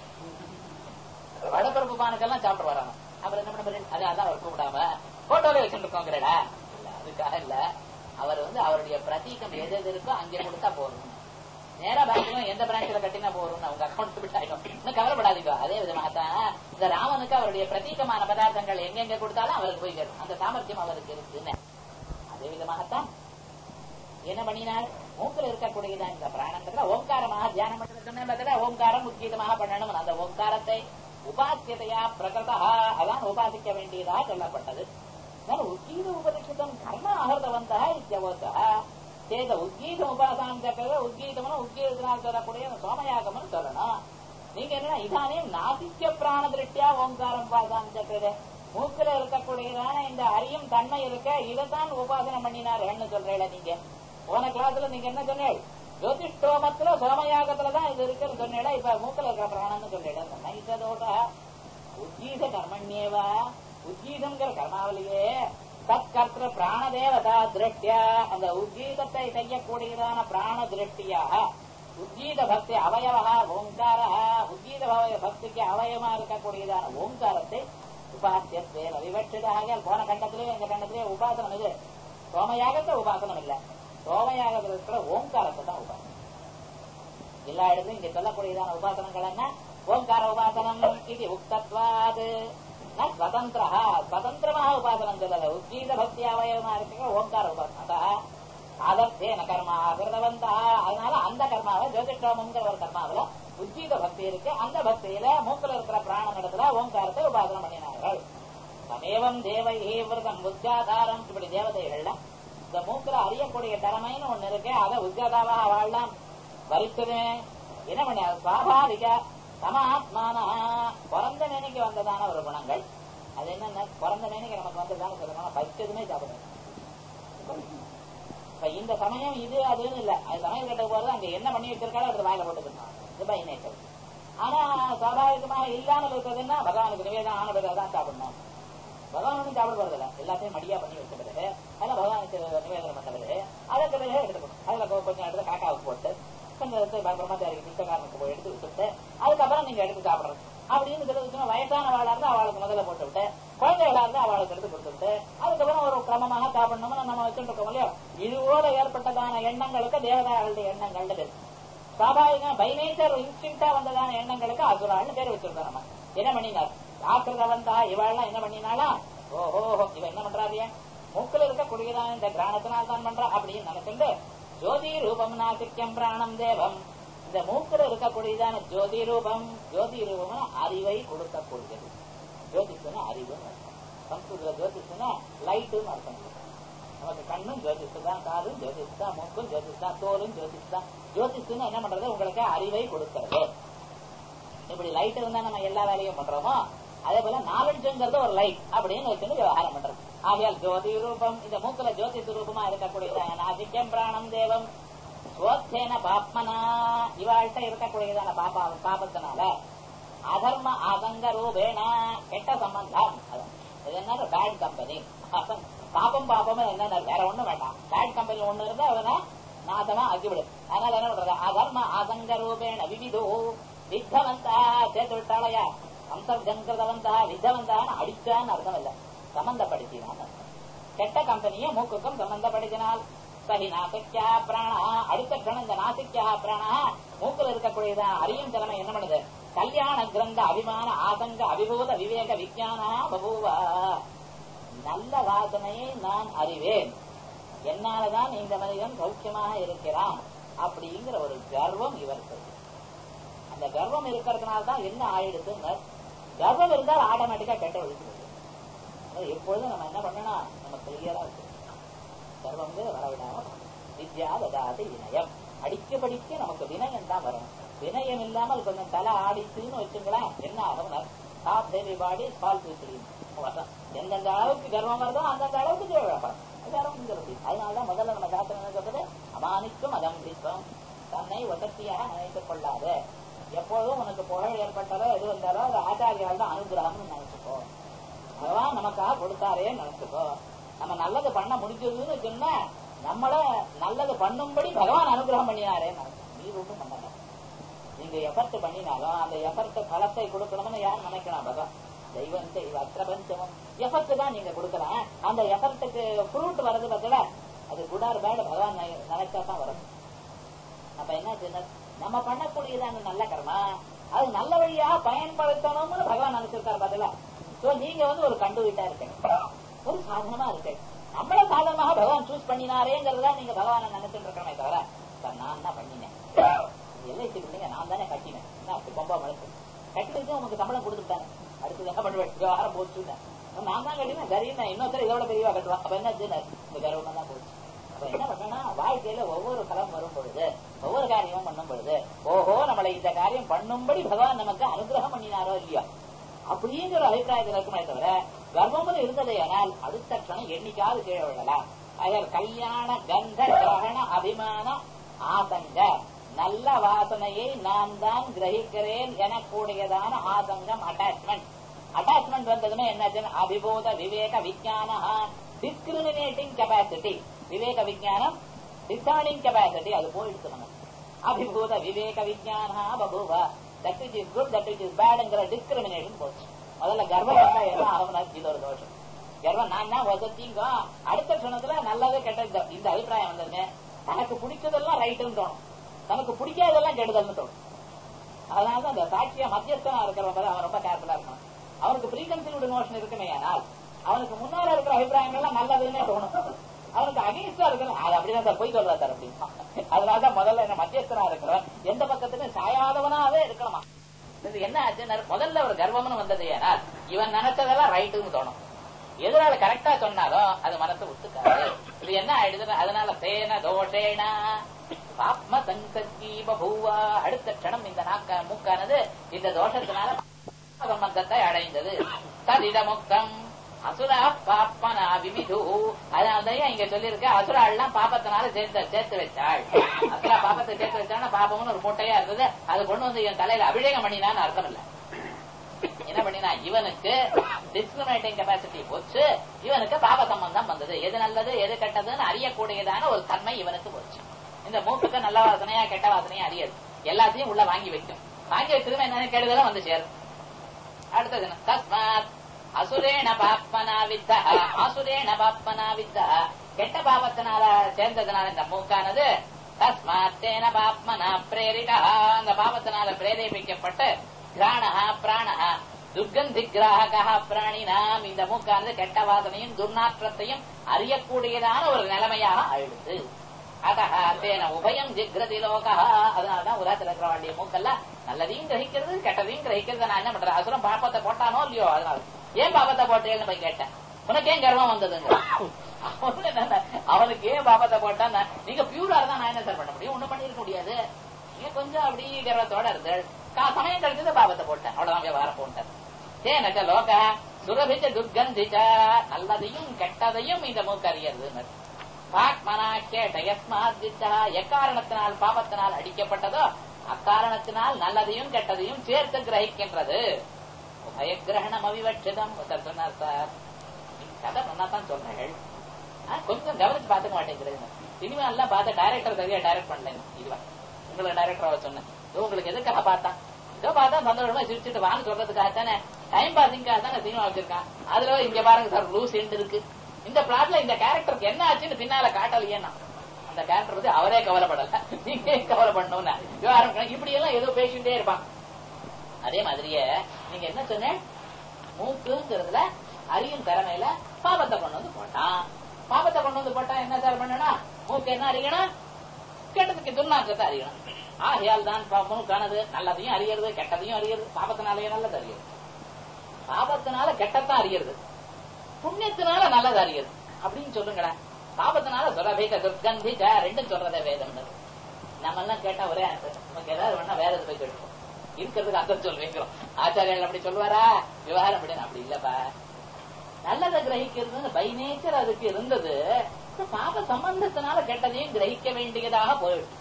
வடப்பிறப்பு பானுக்கெல்லாம் சாப்பிட்டு வராங்க அப்புறம் என்ன பண்ண அது அதான் அவர் கூப்பிடாம போட்டோல வச்சுட்டு இருக்கோங்கிறடா இல்ல அதுக்காக இல்ல அவர் வந்து அவருடைய பிரதீகம் எது எது இருக்கோ அங்கே கொடுத்தா போதும் நேரா பேங்க்ல எந்த பிரான்ச்ல கட்டினா போறோம்னு அவங்க அக்கௌண்ட் விட்டு ஆயிடும் இன்னும் கவலைப்படாதீங்க அதே விதமாகத்தான் இந்த ராமனுக்கு அவருடைய பிரதீகமான பதார்த்தங்கள் எங்கெங்க கொடுத்தாலும் அவருக்கு போய் சேரும் அந்த சாமர்த்தியம் அவருக்கு இருக்குன்னு அதே விதமாகத்தான் என்ன பண்ணினார் மூக்கில் இருக்கக்கூடியதான் இந்த பிராணத்துல ஓங்காரமாக தியானம் பண்றது ஓங்காரம் உத்கீதமாக பண்ணணும் அந்த ஓங்காரத்தை உபாசியதையா பிரகதா அதான் உபாசிக்க வேண்டியதாக சொல்லப்பட்டது உத்கீத உபனிஷத்தம் கர்ம அகர்தவந்தா இத்தியவத்தா சேத உத்கீத உபாசாம் சக்கர உத்கீதம்னு உத்கீதத்தினால் சொல்லக்கூடிய சோமயாகம்னு சொல்லணும் நீங்க என்ன இதானே நாசிக்க பிராண திருஷ்டியா ஓங்காரம் உபாசாம் சக்கர மூக்கில இருக்கக்கூடியதான இந்த அறியும் தன்மை இருக்க இதைத்தான் உபாசனம் பண்ணினார்னு சொல்றீங்களா நீங்க போன கிளாஸ்ல நீங்க என்ன சொன்னீங்க ஜோதிஷ்டோமத்துல சோமயாகத்துலதான் இது இருக்குன்னு சொன்னீங்களா இப்ப மூக்கில இருக்கிற பிராணம்னு சொல்றீங்க நைசதோட உத்கீத கர்மண்யேவா உத்கீதங்கிற கர்மாவளியே தற்கர்த்த பிராண தேவதா திருஷ்டியா அந்த உத்கீதத்தை செய்யக்கூடியதான பிராண திருஷ்டியாக உத்கீத பக்தி அவயவா ஓங்கார உத்கீத பக்திக்கு அவயமா இருக்கக்கூடியதான ஓங்காரத்தை உபாசியத்தே விவட்சிதாக போன கண்டத்திலே இந்த கண்டத்திலே உபாசனம் இது சோமயாகத்தை உபாசனம் இல்ல சோமயாகத்தில் இருக்கிற ஓங்காரத்தை தான் உபாசனம் எல்லா இடத்துலயும் இங்க சொல்லக்கூடியதான உபாசனங்கள் என்ன ஓங்கார உபாசனம் இது உக்தத்வாது ந ஸ்வதந்திரா ஸ்வதந்திரமாக உபாசனம் சொல்லல உத்கீத பக்தி அவயவமா இருக்கிற ஓங்கார உபாசனம் அதர்த்தேன கர்மா கிருதவந்தா அதனால அந்த கர்மாவை ஜோதிஷோமங்கிற ஒரு கர்மாவில உத்கீத பக்தி இருக்கு அந்த பக்தியில மூக்கில் இருக்கிற பிராணம் இடத்துல ஓங்காரத்தை உபாசனம் பண்ணினார்கள் சமேவம் தேவை விரதம் உத்காதாரம் இப்படி தேவதைகள்ல இந்த மூக்கில அறியக்கூடிய திறமைன்னு ஒண்ணு இருக்கு அதை உத்காதாவா வாழலாம் வரித்தது என்ன பண்ண சுவாபாவிக சமாத்மானா பிறந்த மேனைக்கு வந்ததான ஒரு குணங்கள் அது என்னன்னா பிறந்த மேனைக்கு நமக்கு வந்ததான சொல்லணும் பச்சதுமே சாப்பிடணும் இப்ப இந்த சமயம் இது அதுன்னு இல்ல அது சமயம் கேட்ட போது அங்க என்ன பண்ணி வச்சிருக்காளோ அது வாயில போட்டுக்கணும் இது பை நேச்சர் ஆனா சுவாபாவிகமாக இல்லாமல் இருக்கிறதுன்னா பகவானுக்கு நிவேதம் ஆன பிறகு தான் சாப்பிடணும் பகவானும் சாப்பிட போறதில்ல எல்லாத்தையும் மடியா பண்ணி வச்ச பிறகு அதில் பகவானுக்கு நிவேதனம் பண்ண பிறகு அதற்கு பிறகு எடுத்துக்கணும் அதுல கொ- கொஞ்சம் எடுத்து காக்காவுக்கு போட்டு கொஞ்சம் எடுத்து பிரம்மச்சாரிக்கு பிச்சைக்காரனுக்கு போய் எடுத்து விட்டுட்டு அதுக்கப்புறம் நீங்க எடுத்து சாப்பிடணும் அப்படின்னு சொல்லிச்சுன்னா வயசான வாழா இருந்தா அவளுக்கு முதல்ல போட்டு விட்டு குழந்தைகளா இருந்தா அவளுக்கு எடுத்து கொடுத்து விட்டு அதுக்கப்புறம் ஒரு கிரமமாக சாப்பிடணும்னு நம்ம வச்சுட்டு இருக்கோம் இல்லையோ இதுவோட ஏற்பட்டதான எண்ணங்களுக்கு தேவதாகளுடைய எண்ணங்கள் பேர் சுவாபாவிகம் பை நேச்சர் இன்ஸ்டிங்டா வந்ததான எண்ணங்களுக்கு அசுராள்னு பேர் வச்சிருக்கோம் நம்ம என்ன பண்ணினார் ஆக்கிரத வந்தா இவாள்லாம் என்ன பண்ணினாளா ஓஹோ இவ என்ன பண்றாரு மூக்கில் இருக்கக்கூடியதான இந்த கிராணத்தினால் தான் பண்றா அப்படின்னு நினைச்சுட்டு ஜோதி ரூபம் நாசிக்கம் பிராணம் தேவம் இந்த மூக்கில் இருக்கக்கூடியதான ஜோதி ரூபம் ஜோதி ரூபம்னு அறிவை கொடுக்கக்கூடியது ஜோதிஷன்னா அறிவுன்னு அர்த்தம் சம்ஸ்கிருத ஜோதிஷன்னா லைட்டுன்னு அர்த்தம் நமக்கு கண்ணும் ஜோதிஷ் தான் காதும் ஜோதிஷ் தான் மூக்கும் ஜோதிஷ் தான் தோலும் ஜோதிஷ் தான் ஜோதிஷ்னு என்ன பண்றது உங்களுக்கு அறிவை கொடுக்கிறது இப்படி லைட் இருந்தா நம்ம எல்லா வேலையும் பண்றோமோ அதே போல நாலெட்ஜுங்கிறது ஒரு லைட் அப்படின்னு வச்சுன்னு விவகாரம் பண்றது ஆகையால் ஜோதி ரூபம் இந்த மூக்குல ஜோதி ரூபமா இருக்கக்கூடியதான நாசிக்கம் பிராணம் தேவம் ஸ்வோத்தேன பாப்மனா இவாள்கிட்ட இருக்கக்கூடியதான பாபா பாபத்தினால அதர்ம ஆதங்க ரூபேன கெட்ட சம்பந்தம் அது இது என்ன பேட் கம்பெனி பாப்பம் பாப்பம் என்ன வேற ஒண்ணும் வேண்டாம் பேட் கம்பெனி ஒண்ணு இருந்தா அவனை நாசமா ஆக்கிவிடு அதனால என்ன பண்றது அதர்ம ஆதங்க ரூபேண விவிதோ வித்தவந்தா சேர்த்து விட்டாளையா அந்தர்ஜங்கிருதவந்தா வித்தவந்தான்னு அடிச்சான்னு அர்த்தம் இல்ல சம்பந்தப்படுத்தினான் அர்த்தம். கெட்ட கம்பெனியை மூக்குக்கும் சம்பந்தப்படுத்தினால் சஹி நாசிக்யா பிராணா அடுத்த கணம் இந்த நாசிக்யா பிராணா மூக்குல இருக்கக்கூடியதான் அறியும் திறமை என்ன பண்ணுது கல்யாண கிரந்த அபிமான ஆசங்க அபிபூத விவேக விஞ்ஞானா பபூவா நல்ல வாசனையை நான் அறிவேன் என்னாலதான் இந்த மனிதன் சௌக்கியமாக இருக்கிறான் அப்படிங்கிற ஒரு கர்வம் இவருக்கு இருக்கு. அந்த கர்வம் இருக்கிறதுனால தான் என்ன ஆயிடுதுங்க கர்வம் இருந்தால் ஆட்டோமேட்டிக்கா கெட்ட விழுந்து எப்பொழுதும் நம்ம என்ன பண்ணணும் நம்ம கிளியரா இருக்கு கர்வம் வரவிடாம வித்யா வதாது வினயம் அடிக்க படிக்க நமக்கு வினயம் தான் வரும் வினயம் இல்லாமல் கொஞ்சம் தலை ஆடிச்சுன்னு வச்சுங்களேன் என்ன ஆகும் டாப் ஹெவி பாடி ஸ்பால் கிளீன் எந்தெந்த அளவுக்கு கர்வம் வருதோ அந்தந்த அளவுக்கு தேவைப்படும் கர்வம்ங்கிறது அதனாலதான் முதல்ல நம்ம சாஸ்திரம் என்ன சொல்றது அமானிக்கும் அதம்பித்தம் தன்னை வசத்தியாக நினைத்துக் கொள்ளாது எப்போதும் உனக்கு புகழ் ஏற்பட்டாலோ எது வந்தாலோ அது ஆச்சாரியால் தான் அனுகிரகம்னு நினைச்சுக்கோ பகவான் நமக்காக கொடுத்தாரேன்னு நினைச்சுக்கோ நம்ம நல்லது பண்ண முடிஞ்சதுன்னு சொன்னா நம்மள நல்லது பண்ணும்படி பகவான் அனுகிரகம் பண்ணினாரேன்னு நினைச்சோம் நீ ஒன்றும் பண்ணல நீங்க எஃபர்ட் பண்ணினாலும் அந்த எஃபர்ட் பலத்தை கொடுக்கணும்னு யார் நினைக்கலாம் பகவான் தெய்வம் தெய்வ பிரபஞ்சமும் எஃபர்ட் தான் நீங்க கொடுக்கலாம் அந்த எஃபர்ட்டுக்கு ஃப்ரூட் வருது பார்த்தல அது குடார் பேட் பகவான் நி- நினைச்சா தான் வரும் அப்ப என்ன செய்யணும்? நம்ம பண்ணக்கூடியதான நல்ல கர்மா அது நல்ல வழியா பயன்படுத்தணும்னு பகவான் நினைச்சிருக்காரு பதில சோ நீங்க வந்து ஒரு கண்டு வீட்டா இருக்கீங்க ஒரு சாதனமா இருக்கு நம்மள சாதனமாக பகவான் சூஸ் பண்ணினாரேங்கிறதா நீங்க பகவானை நினைச்சிட்டு இருக்கணுமே தவிர சார் நான் தான் பண்ணினேன் எல்ஐசி பிள்ளைங்க நான் தானே கட்டினேன் நான் பொம்பா மனசு கட்டினதுக்கு உங்களுக்கு சம்பளம் கொடுத்துட்டாங்க அடுத்தது என்ன பண்ணுவேன் விவகாரம் போச்சுன்னு நான் தான் கட்டினேன் சரி நான் இன்னொருத்தர் இதோட பெரியவா கட்டுவான் அப்ப என்ன செய்யணும்? இந்த கர்வம் தான் போச்சு அப்ப என்ன பண்ணா வாழ்க்கையில ஒவ்வொரு கலம் வரும் பொழுது ஒவ்வொரு காரியமும் பண்ணும் பொழுது ஓஹோ நம்மளை இந்த காரியம் பண்ணும்படி பகவான் நமக்கு அனுகிரகம் பண்ணினாரோ இல்லையோ அப்படிங்கிற அபிப்பிராயத்தில் இருக்குமே தவிர கர்ப்பமும் இருந்ததே ஆனால் அடுத்த க்ஷணம் எண்ணிக்காவது கீழே விழலாம் அதில் கல்யாண கந்த கிரகண அபிமான ஆசங்க நல்ல வாசனையை நான் தான் கிரகிக்கிறேன் எனக்கூடியதான ஆசங்கம் அட்டாச்மெண்ட் அட்டாச்மெண்ட் வந்ததுமே என்னாச்சுன்னா அபிபோத விவேக விஜான டிஸ்கிரிமினேட்டிங் கெப்பாசிட்டி விவேக விஜானம் டிசார்டிங் கெப்பாசிட்டி அது போயிடுச்சு நமக்கு அபிபூத விவேக விஜானா பபுவ that is is good that is இஸ் பேட்ங்கிற டிஸ்கிரிமினேஷன் போச்சு முதல்ல கர்ப்பம் வந்தா என்ன ஆகும்னா இது ஒரு தோஷம் கர்வம் நான் தான் வசதிங்க அடுத்த க்ஷணத்துல நல்லது கெட்ட இந்த- இந்த அபிப்பிராயம் வந்ததுன்னு தனக்கு பிடிச்சதெல்லாம் ரைட்டுன்னு தோணும் தனக்கு பிடிக்காததெல்லாம் கெடுதல்னு தோணும் அதனாலதான் அந்த சாட்சியா மத்தியஸ்தனா இருக்கிறவங்க அவன் ரொம்ப கேர்ஃபுல்லா இருக்கணும் அவனுக்கு ப்ரீகன்சீவ்டு நோஷன் இருக்குமே ஆனால் அவனுக்கு முன்னால இருக்கிற அபிப்பிராயங்கள் எல்லாம் நல்லதுன்னே தோணும் அவனுக்கு அகேன்ஸ்டா இருக்கணும் அது அப்படிதான் சார் போய் சொல்றா சார் அப்படின்னா அதனாலதான் முதல்ல என்ன மத்தியஸ்தனா இருக்கிறவன் எந்த பக்கத்துக்கும் சாயாதவனாவே இருக்கணுமா இது என்ன ஆச்சுன்னா முதல்ல ஒரு கர்வம்னு வந்தது ஏன்னா இவன் நினைச்சதெல்லாம் ரைட்டுன்னு தோணும் எதிரால கரெக்டா சொன்னாலும் அது மனசு ஒத்துக்காது இது என்ன ஆயிடுது அதனால சேன தோஷேனா பாப்ம சங்கி பபூவா அடுத்த க்ஷணம் இந்த நாக்க மூக்கானது இந்த தோஷத்தினால சம்பந்தத்தை அடைந்தது ததித முக்தம் அசுரா பாப்பனா விமிது அதனாலதான் இங்க சொல்லியிருக்க அசுராள்லாம் பாப்பத்தினால சேர்த்து சேர்த்து வச்சாள் அசுரா பாப்பத்தை சேர்த்து வச்சான்னா பாப்பம்னு ஒரு மூட்டையா இருந்தது அது கொண்டு வந்து என் தலையில அபிஷேகம் பண்ணினான்னு அர்த்தம் இல்ல என்ன பண்ணினா இவனுக்கு டிஸ்கிரிமினேட்டிங் கெப்பாசிட்டி போச்சு இவனுக்கு பாப சம்பந்தம் வந்தது எது நல்லது எது கெட்டதுன்னு அறியக்கூடியதான ஒரு தன்மை இவனுக்கு போச்சு இந்த மூக்குக்கு நல்ல வாசனையா கெட்ட வாசனையா அறியாது எல்லாத்தையும் உள்ள வாங்கி வைக்கும் வாங்கி வச்சதுமே என்னன்னு கெடுதலும் வந்து சேரும் அடுத்தது என்ன? தஸ்மாத் அசுரேண பாப்பனா வித்த அசுரேண பாப்பனா வித்த கெட்ட பாபத்தினால சேர்ந்ததுனால இந்த மூக்கானது தஸ்மாத் தேன பாப்மனா பிரேரிதா அந்த பாபத்தினால பிரேரேபிக்கப்பட்டு கிராணஹா பிராணஹா துர்கந்தி கிராகா பிராணினாம் இந்த மூக்கானது கெட்ட வாசனையும் துர்நாற்றத்தையும் அறியக்கூடியதான ஒரு நிலைமையாக ஆயிடுது அதஹ தேன உபயம் ஜிக்ரதி லோகா அதனாலதான் உலகத்துல இருக்கிற வேண்டிய மூக்கெல்லாம் நல்லதையும் கிரகிக்கிறது கெட்டதையும் கிரகிக்கிறது நான் என்ன பண்றேன் அசுரம் பாப்பத்தை போட்டானோ இல்லையோ அதனால ஏன் பாப்பத்தை போட்டேன்னு போய் கேட்டேன் உனக்கு ஏன் கர்வம் வந்ததுங்க அவனு என்னன்னா, அவனுக்கு ஏன் பாப்பத்தை போட்டான் நீங்க பியூரா தான் நான் என்ன சார் பண்ண முடியும் ஒண்ணும் பண்ணிருக்க முடியாது நீங்க கொஞ்சம் அப்படி கர்வத்தோட இருந்து கா சமயம் கழிச்சது பாபத்தை போட்டேன் அவ்வளவுதான் விவகாரம் போட்டேன் தேனக்க லோக சுரபிச்ச துர்கந்திச்ச நல்லதையும் கெட்டதையும் இந்த மூக்கு அறியறது பாக்மனா கேட்ட யஸ்மாத் வித்தா எக்காரணத்தினால் பாபத்தினால் அடிக்கப்பட்டதோ அக்காரணத்தினால் நல்லதையும் கெட்டதையும் சேர்த்து கிரகிக்கின்றது உபயகிரகணம் அவிவட்சிதம் ஒருத்தர் சொன்னார் சார் நீங்க கதை நல்லா தான் சொன்னீர்கள் ஆ, கொஞ்சம் கவனிச்சு பார்த்துக்க மாட்டேங்கிறீங்க சினிமா எல்லாம் பார்த்து டைரக்டர் சரியா டைரக்ட் பண்ணலைங்க இதுவா உங்களுக்கு டைரக்டரா சொன்னேன் இதோ உங்களுக்கு எதுக்காக பார்த்தா இதோ பார்த்தா சந்தோஷமா சிரிச்சுட்டு வாங்க சொல்றதுக்காக தானே டைம் பாசிங்காக தானே சினிமா வச்சிருக்கான் அதுல இங்க பாருங்க சார் லூஸ் எண்ட் இருக்கு இந்த பிளாட்ல இந்த கேரக்டருக்கு என்ன ஆச்சுன்னு பின்னால காட்டலையேன்னா அந்த கேரக்டர் வந்து அவரே கவலைப்படல நீங்க ஏன் கவலைப்படணும்னு விவகாரம் இப்படி எல்லாம் ஏதோ பேசிட்டே இருப்பான் அதே மாதிரியே நீங்க என்ன சொன்ன மூக்குங்கிறதுல அறியும் திறமையில பாபத்தை கொண்டு வந்து போட்டான் பாபத்தை கொண்டு வந்து போட்டா என்ன சார் பண்ணனா மூக்கு என்ன அறியணும் கெட்டதுக்கு துர்நாற்றத்தை அறியணும் ஆகையால் தான் பா- மூக்கானது நல்லதையும் அறியறது கெட்டதையும் அறியறது பாபத்தினாலேயே நல்லது அறியறது பாபத்தினால கெட்டத்தான் அறியறது புண்ணியத்தினால நல்லது அறியறது அப்படின்னு சொல்லுங்களேன் பாபத்தினால சுரபிக துர்கந்திச்ச ரெண்டும் சொல்றதே வேதம் நம்ம எல்லாம் கேட்டா ஒரே ஆன்சர் நமக்கு ஏதாவது வேணா வேற எது போய் கேட்டுப்போம் இருக்கிறதுக்கு அர்த்தம் சொல்லி வைக்கிறோம் ஆச்சாரியர்கள் அப்படி சொல்லுவாரா விவகாரம் அப்படின்னு அப்படி இல்லப்பா நல்லதை கிரகிக்கிறது பை நேச்சர் அதுக்கு இருந்தது இப்ப பாப சம்பந்தத்தினால கெட்டதையும் கிரகிக்க வேண்டியதாக போயிடுச்சு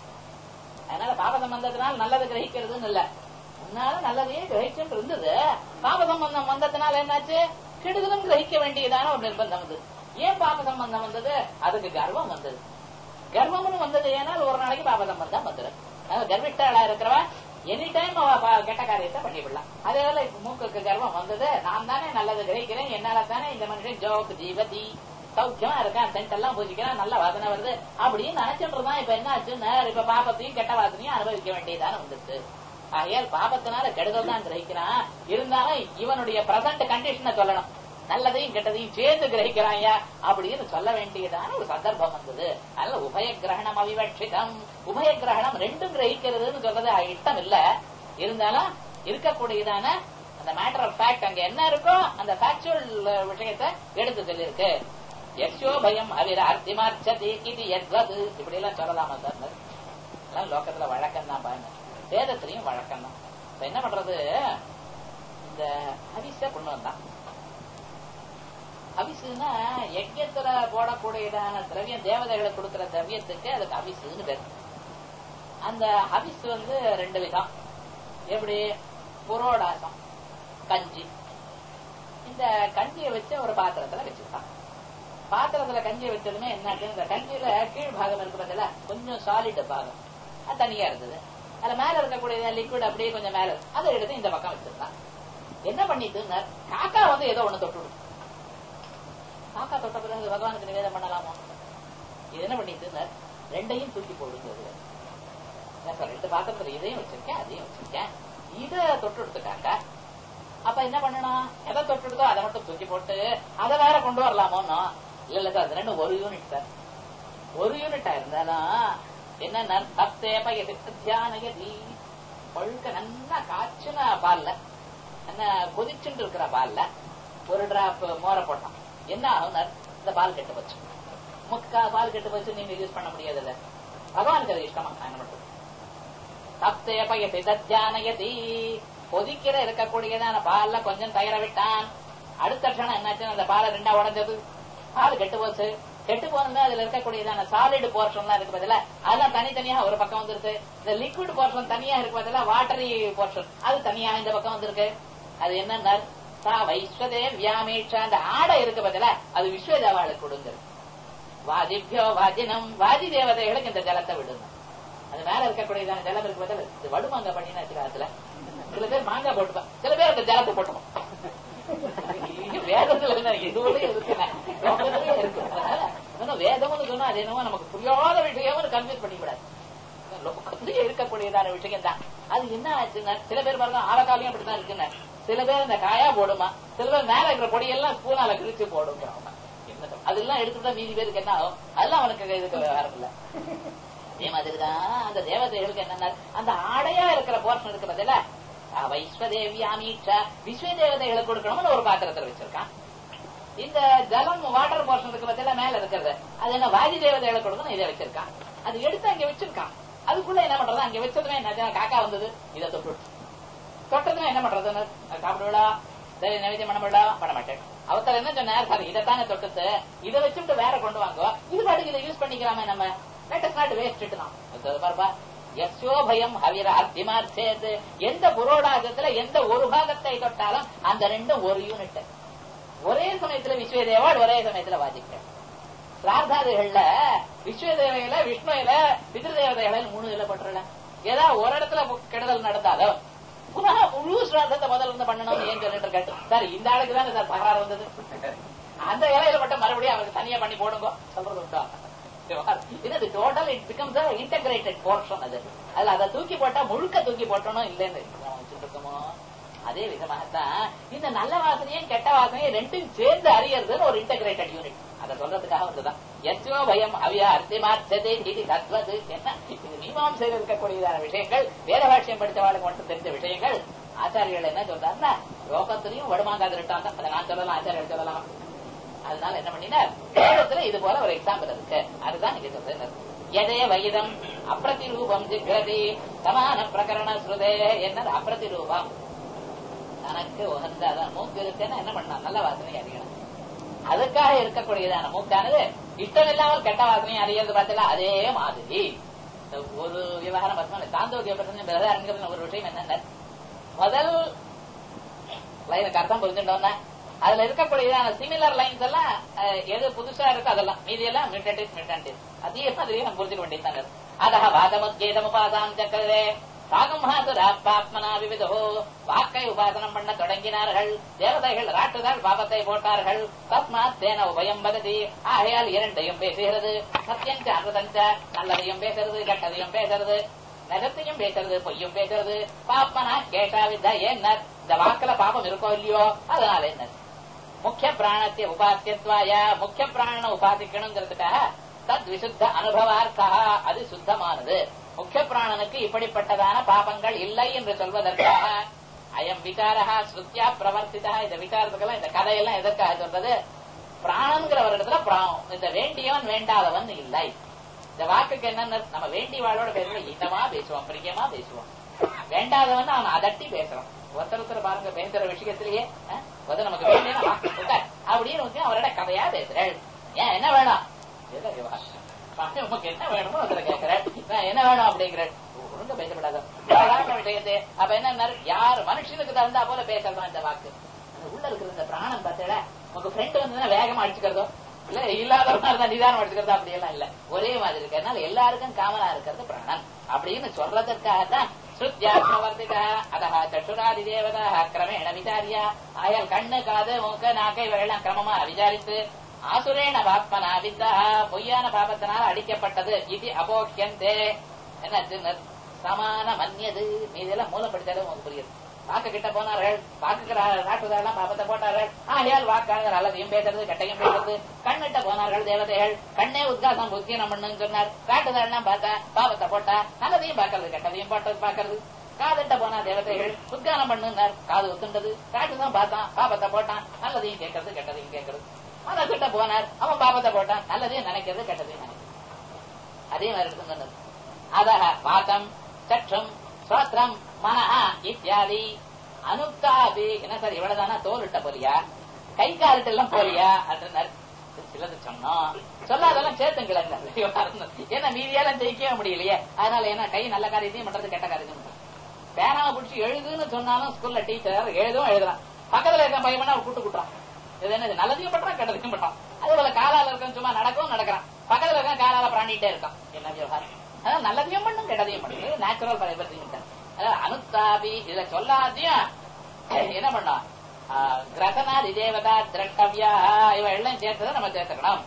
அதனால பாப சம்பந்தத்தினால நல்லதை கிரகிக்கிறதுன்னு இல்ல முன்னால நல்லதையே கிரகிச்சுட்டு இருந்தது பாப சம்பந்தம் வந்ததுனால என்னாச்சு கெடுதலும் கிரகிக்க வேண்டியதான ஒரு நிர்பந்தம் வந்தது ஏன் பாப சம்பந்தம் வந்தது அதுக்கு கர்வம் வந்தது கர்வம்னு வந்தது ஏனால் ஒரு நாளைக்கு பாப சம்பந்தம் வந்துடும் அதாவது கர்விட்டாளா இருக்கிறவன் எனி டைம் அவ ப- கெட்ட காரியத்தை பண்ணிவிடலாம் அதே போல இப்ப மூக்குக்கு கர்வம் வந்தது நான் தானே நல்லது கிரகிக்கிறேன் என்னால தானே இந்த மனுஷன் ஜோக் ஜீவதி சௌக்கியமா இருக்கான் சென்ட் எல்லாம் பூஜிக்கிறான் நல்ல வாசனை வருது அப்படின்னு நினைச்சிட்டு இருந்தான் இப்ப என்ன ஆச்சுன்னு இப்ப பாபத்தையும் கெட்ட வாசனையும் அனுபவிக்க வேண்டியதான வந்துச்சு ஆகையால் பாபத்தினால கெடுதல் தான் கிரகிக்கிறான் இருந்தாலும் இவனுடைய பிரசன்ட் கண்டிஷனை சொல்லணும் நல்லதையும் கெட்டதையும் சேர்ந்து கிரகிக்கிறாயா அப்படின்னு சொல்ல வேண்டியதான ஒரு சந்தர்ப்பம் வந்தது அதனால உபய கிரகணம் அவிவட்சிதம் உபய கிரகணம் ரெண்டும் கிரகிக்கிறதுன்னு சொல்றது இஷ்டம் இல்ல இருந்தாலும் இருக்கக்கூடியதான அந்த மேட்டர் ஆஃப் ஃபேக்ட் அங்க என்ன இருக்கோ அந்த ஃபேக்சுவல் விஷயத்தை எடுத்து சொல்லியிருக்கு எஸ்யோ பயம் அவிர அர்த்திமார்ச்சதி இது எத்வது இப்படி எல்லாம் சொல்லலாமா சார் எல்லாம் லோக்கத்துல வழக்கம் தான் பாருங்க வேதத்திலையும் வழக்கம் தான் இப்ப என்ன பண்றது இந்த ஹவிஸ கொண்டு வந்தான் அவிசுன்னா யஜ்யத்துல போடக்கூடியதான திரவியம் தேவதைகளுக்கு கொடுக்கிற திரவியத்துக்கு அதுக்கு அவிசுன்னு பேர் அந்த அவிசு வந்து ரெண்டு விதம் எப்படி புரோடாசம் கஞ்சி இந்த கஞ்சியை வச்சு ஒரு பாத்திரத்துல வச்சுக்கிட்டான் பாத்திரத்துல கஞ்சியை வச்சதுமே என்ன இந்த கஞ்சியில கீழ் பாகம் இருக்கு பார்த்தல கொஞ்சம் சாலிட் பாகம் அது தனியா இருந்தது அதுல மேல இருக்கக்கூடிய லிக்விட் அப்படியே கொஞ்சம் மேல இருக்கு. அதை எடுத்து இந்த பக்கம் வச்சிருந்தான் என்ன பண்ணிட்டு காக்கா வந்து ஏதோ ஒண்ணு தொட்டு காக்கா தொட்ட பிறகு பகவானுக்கு நிவேதம் பண்ணலாமோ இது என்ன பண்ணிட்டு ரெண்டையும் தூக்கி போடுங்கிறது நான் இப்ப ரெண்டு பாத்திரத்துல இதையும் வச்சிருக்கேன் அதையும் வச்சிருக்கேன் இத தொட்டு எடுத்துட்டாங்க அப்ப என்ன பண்ணணும் எதை தொட்டு எடுத்தோ அதை மட்டும் தூக்கி போட்டு அதை வேற கொண்டு வரலாமோன்னு இல்ல இல்ல சார் அது ரெண்டும் ஒரு யூனிட் சார் ஒரு யூனிட்டா இருந்தாலும் என்ன சப்தேப தியானகதி பழுக்க நல்லா காய்ச்சின பால்ல என்ன கொதிச்சுட்டு இருக்கிற பால்ல ஒரு டிராப் மோர போட்டோம் என்ன ஆகும் இந்த பால் கெட்டு போச்சு முக்கா பால் கெட்டு போச்சு நீங்க யூஸ் பண்ண முடியாது இல்ல பகவானுக்கு அது இஷ்டமா நான் என்ன பண்றது சப்தேபயதி தத்தியானயதி கொதிக்கிற இருக்கக்கூடியதான பால்ல கொஞ்சம் தயிர விட்டான் அடுத்த க்ஷணம் என்னாச்சு அந்த பாலை ரெண்டா உடஞ்சது பால் கெட்டு போச்சு கெட்டு போனது அதுல இருக்கக்கூடியதான சாலிடு போர்ஷன் இருக்கு பதில அதெல்லாம் தனித்தனியா ஒரு பக்கம் வந்துருது இந்த லிக்விட் போர்ஷன் தனியா இருக்கு பதில வாட்டரி போர்ஷன் அது தனியா இந்த பக்கம் வந்திருக்கு அது என்ன சா வைஸ்வதே வியாமேஷா அந்த ஆடை இருக்கு பதில அது விஸ்வதேவாளுக்கு கொடுங்க வாஜிபியோ வாஜினம் வாஜி தேவதைகளுக்கு இந்த ஜலத்தை விடுங்க அது மேல இருக்கக்கூடியதான ஜலம் இருக்கு பதில் இது வடுமாங்க பண்ணினா சில சில பேர் மாங்காய் போட்டுப்பான் சில பேர் அந்த ஜலத்தை போட்டுப்பான் வேதத்துல இதுவோட இருக்கு வேதம்னு சொன்னா அது என்னமோ நமக்கு புரியாத விஷயம்னு கன்ஃபியூஸ் பண்ணிவிடாது லோகத்திலேயே இருக்கக்கூடியதான விஷயம் தான் அது என்ன ஆச்சுன்னா சில பேர் பாருங்க ஆழக்காலையும் அப்படித்தான் இருக்குன்னு சில பேர் இந்த காயா போடுமா சில பேர் மேல இருக்கிற பொடியெல்லாம் ஸ்பூனால கிழிச்சு போடுங்க அதெல்லாம் எடுத்துட்டா மீதி பேருக்கு என்ன ஆகும் அதெல்லாம் அவனுக்கு இதுக்கு விவகாரம் இல்ல அதே மாதிரிதான் அந்த தேவதைகளுக்கு என்னன்னா அந்த ஆடையா இருக்கிற போர்ஷன் இருக்கு பதில வைஸ்வதேவி அமீட்சா விஸ்வ தேவதைகளுக்கு கொடுக்கணும்னு ஒரு பாத்திரத்தில் வச்சிருக்கான் இந்த ஜலம் வாட்டர் போர்ஷன் இருக்கு பத்தில மேல இருக்கிறது அது என்ன வாஜி தேவதைகளை கொடுக்கணும் இதை வச்சிருக்கான் அது எடுத்து அங்க வச்சிருக்கான் அதுக்குள்ள என்ன பண்றது அங்க வச்சதுமே என்ன காக்கா வந்தது இதை தொட்டு தொட்டதுமே என்ன பண்றது சாப்பிடுவிடா சரி நைவேத்தியம் பண்ண முடியல பண்ண மாட்டேன் அவசரம் என்ன சொன்னார் சார் இதைத்தானே தொட்டுத்து இதை வச்சுட்டு வேற கொண்டு வாங்க இது பாட்டுக்கு இதை யூஸ் பண்ணிக்கலாமே நம்ம லெட் இஸ் நாட் வேஸ்ட் தான் பாருப்பா எஸ்யோ பயம் ஹவிர அத்திமார்த்தேது எந்த புரோடாகத்துல எந்த ஒரு பாகத்தை தொட்டாலும் அந்த ரெண்டும் ஒரு யூனிட் ஒரே சமயத்துல விஸ்வதேவாள் ஒரே சமயத்துல வாசிக்கிறேன் பிரார்த்தாதிகள்ல விஸ்வதேவையில விஷ்ணுல பிதிருதேவதைகள மூணு இதுல பண்றல ஏதாவது ஒரு இடத்துல கெடுதல் நடந்தாலும் புனக முழு சிராதத்தை முதல்ல இருந்து பண்ணணும் ஏன் சொல்லிட்டு இருக்காரு சார் இந்த ஆளுக்கு தானே சார் தகராறு வந்தது அந்த இலையில மட்டும் மறுபடியும் அவருக்கு தனியா பண்ணி போடுங்க சொல்றது உண்டா இது total it becomes integrated portion அது அதுல அதை தூக்கி போட்டா முழுக்க தூக்கி போட்டணும் இல்லைன்னு இருக்கமோ அதே விதமாகத்தான் இந்த நல்ல வாசனையும் கெட்ட வாசனையும் ரெண்டும் சேர்ந்து அறியறதுன்னு ஒரு இன்டகிரேட்டட் யூனிட் அதை சொல்றதுக்காக வந்துதான் எஸ்யோ பயம் அவியா அர்த்திமார்த்ததே இது தத்வது என்ன இது மீமாம்சையில் இருக்கக்கூடியதான விஷயங்கள் வேத பாஷ்யம் படித்தவாளுக்கு மட்டும் தெரிஞ்ச விஷயங்கள் ஆச்சாரியர்கள் என்ன சொல்றாருன்னா லோகத்திலையும் வடுமாங்காது இருட்டாங்க அதை நான் சொல்லலாம் ஆச்சாரியர்கள் சொல்லலாம் அதனால என்ன பண்ணினார் வேதத்துல இது போல ஒரு எக்ஸாம்பிள் இருக்கு அதுதான் நீங்க சொல்றது எதே வயிதம் அப்பிரதிரூபம் ஜிக்ரதி சமான பிரகரண ஸ்ருதே என்னது அப்பிரதிரூபம் தனக்கு உகந்த அதான் மூக்கு இருக்குன்னா என்ன பண்ணலாம் நல்ல வாசனை அறியணும் அதுக்காக இருக்கக்கூடியதான மூக்கானது இஷ்டம் இல்லாமல் கெட்ட வாசனையை அறியறது பார்த்தல அதே மாதிரி ஒரு விவகாரம் பார்த்தோம் சாந்தோக்கிய பிரச்சனை ஒரு விஷயம் என்னென்ன முதல் லைனுக்கு அர்த்தம் புரிஞ்சுட்டோம்னா அதுல இருக்கக்கூடியதான சிமிலர் லைன்ஸ் எல்லாம் எது புதுசா இருக்கோ அதெல்லாம் மீதி எல்லாம் மிட்டன்டிஸ் மிட்டன்டிஸ் அதே மாதிரி நம்ம புரிஞ்சுக்க வேண்டியது அதா வாதமுத்கேதமுபாதாம் சக்கரே சாகம்ஹாசுராத்மனா விவிதோ வாக்கை உபாசனம் பண்ண தொடங்கினார்கள் தேவதைகள் ராட்டுதால் பாபத்தை போட்டார்கள் தஸ்மாத் தேன உபயம் வததி ஆகையால் இரண்டையும் பேசுகிறது சத்தியஞ்ச அமிர்தஞ்ச நல்லதையும் பேசுறது கெட்டதையும் பேசுறது நகத்தையும் பேசுறது பொய்யும் பேசுறது பாப்மனா கேட்டா வித்த என்ன இந்த வாக்குல பாபம் இருக்கோ இல்லையோ அதனால என்ன முக்கிய பிராணத்தை உபாசியத்வாய முக்கிய பிராணனை உபாசிக்கணுங்கிறதுக்காக தத் விசுத்த அனுபவார்த்தா அது சுத்தமானது முக்கிய பிராணனுக்கு இப்படிப்பட்டதான பாபங்கள் இல்லை என்று சொல்வதற்காக அயம் விசாரா ஸ்ருத்தியா பிரவர்த்திதா இந்த விசாரத்துக்கெல்லாம் இந்த கதையெல்லாம் எதற்காக சொல்றது பிராணங்கிற ஒரு இடத்துல பிராணம் இந்த வேண்டியவன் வேண்டாதவன் இல்லை இந்த வாக்குக்கு என்னன்னு நம்ம வேண்டியவாளோட பேசுவோம் இதமா பேசுவோம் பிரியமா பேசுவோம் வேண்டாதவன் அவன் அதட்டி பேசுறான் ஒருத்தர் ஒருத்தர் பாருங்க பேசுற விஷயத்திலேயே வந்து நமக்கு வேண்டிய அப்படின்னு அவரோட கதையா பேசுறேன் ஏன் என்ன வேணும் உமக்கு என்ன வேணுமோ அதுல கேட்கிறேன் என்ன வேணும் அப்படிங்கிறேன் ஒழுங்க பேசப்படாத சாதாரண விஷயத்தை அப்ப என்ன யார் மனுஷனுக்கு தகுந்தா போல பேசலாம் இந்த வாக்கு உள்ள இருக்கிற இந்த பிராணம் பார்த்தல உங்க ஃப்ரெண்ட் வந்து வேகமா அடிச்சுக்கிறதோ இல்ல இல்லாதவனா இருந்தா நிதானம் அடிச்சுக்கிறதா அப்படி எல்லாம் இல்ல ஒரே மாதிரி இருக்கிறதுனால எல்லாருக்கும் காமனா இருக்கிறது பிராணன் அப்படின்னு சொல்றதற்காகத்தான் ஸ்ருத்யா பிரவர்த்திதா அதா சட்டுராதி தேவதா கிரமேண விசாரியா ஆயால் கண்ணு காது மூக்க நாக்கை இவையெல்லாம் கிரமமா விசாரித்து ஆசுரேண பாப்மனா வித்தா பொய்யான பாபத்தினால் அடிக்கப்பட்டது இது அபோக்கியந்தே என்ன சமான மன்யது மீதெல்லாம் மூலப்படுத்தாலும் உங்களுக்கு புரியுது வாக்கு கிட்ட போனார்கள் வாக்குக்கு நாட்டுதாரெல்லாம் பாபத்தை போட்டார்கள் ஆகையால் வாக்காளர் அல்லதையும் பேசுறது கட்டையும் பேசுறது கண்ணிட்ட போனார்கள் தேவதைகள் கண்ணே உத்காசம் புத்தியம் பண்ணுன்னு சொன்னார் காட்டுதாரெல்லாம் பார்த்தா பாபத்தை போட்டா நல்லதையும் பார்க்கறது கெட்டதையும் போட்டது பார்க்கறது காதுட்ட போனா தேவதைகள் உத்கானம் பண்ணுனார் காது ஒத்துண்டது காட்டுதான் பார்த்தான் பாபத்தை போட்டான் நல்லதையும் கேட்கறது கெட்டதையும் கேட்கறது மனசுட்ட போனார் அவன் பாபத்தை போட்டான் நல்லதையும் நினைக்கிறது கெட்டதையும் நினைக்கிறது அதே மாதிரி இருக்கு சொன்னது அதக பாத்தம் சற்றம் ஸ்ரோத்ரம் மனஹ இத்தியாதி அனுக்தாபி என்ன சார் இவ்வளவுதானா தோலிட்ட போலியா கை காலிட்ட எல்லாம் போலியா அப்படின்னாரு சிலது சொன்னோம் சொல்லாதெல்லாம் சேர்த்துங்களேன் ஏன்னா மீதியெல்லாம் ஜெயிக்கவே முடியலையே அதனால என்ன கை நல்ல காரியத்தையும் பண்றது கெட்ட காரியத்தையும் பண்றது பேனாவை பிடிச்சி எழுதுன்னு சொன்னாலும் ஸ்கூல்ல டீச்சர் எழுதும் எழுதுறான் பக்கத்துல இருக்க பையன் பண்ணா கூட்டு கூட்டுறான் இது என்னது நல்லதையும் பண்றான் கெட்டதையும் பண்றான் அதே போல காலால இருக்க சும்மா நடக்கவும் நடக்கிறான் பக்கத்துல இருக்க காலால பிராண்டிட்டே இருக்கான் என்ன விவகாரம் அதான் நல்லதையும் பண்ணும் கெட்டதையும் பண்ணும் நேச்சுரல் பரிவர்த்தி அதாவது அனுத்தாபி இதுல சொல்லாதையும் என்ன பண்ணா கிரகநாதி தேவதா திரட்டவியா இவ எல்லாம் சேர்த்ததை நம்ம சேர்த்துக்கணும்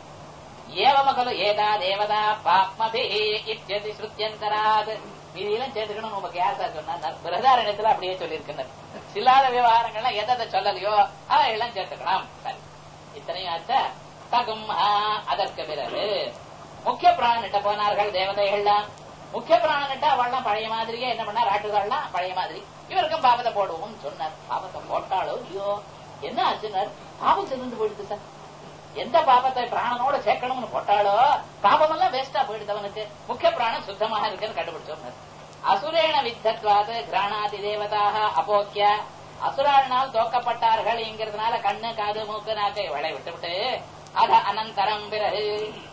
ஏவமகலு ஏதா தேவதா பாப்மபி இத்தியதி ஸ்ருத்தியந்தராத் மீதியெல்லாம் சேர்த்துக்கணும் நமக்கு யார் சார் சொன்னார் பிரதாரணத்துல அப்படியே சொல்லியிருக்கிறார் சில்லாத விவகாரங்கள்லாம் எதை சொல்லலையோ அதை எல்லாம் சேர்த்துக்கணும் சரி இத்தனையும் ஆச்சா தகும் அதற்கு பிறகு முக்கிய பிராணிட்ட போனார்கள் தேவதைகள்லாம் முக்கிய பிராணிட்ட அவள்லாம் பழைய மாதிரியே என்ன பண்ணா ராட்டுகள்லாம் பழைய மாதிரி இவருக்கும் பாபத்தை போடுவோம் சொன்னார் பாபத்தை போட்டாலோ ஐயோ என்ன ஆச்சுனார் பாபம் சிறந்து போயிடுது சார் எந்த பாபத்தை பிராணனோட சேர்க்கணும்னு போட்டாலோ பாபம் எல்லாம் வேஸ்டா போயிடுது அவனுக்கு முக்கிய பிராணம் சுத்தமாக இருக்குன்னு கண்டுபிடிச்சோம் அசுரேண வித்தத்வாது கிராணாதி தேவதாக அபோக்கிய அசுரானால் தோக்கப்பட்டார்கள் என்கிறதுனால கண்ணு காது மூக்கு நாக்கை வளை விட்டுவிட்டு அத அனந்தரம் பிறகு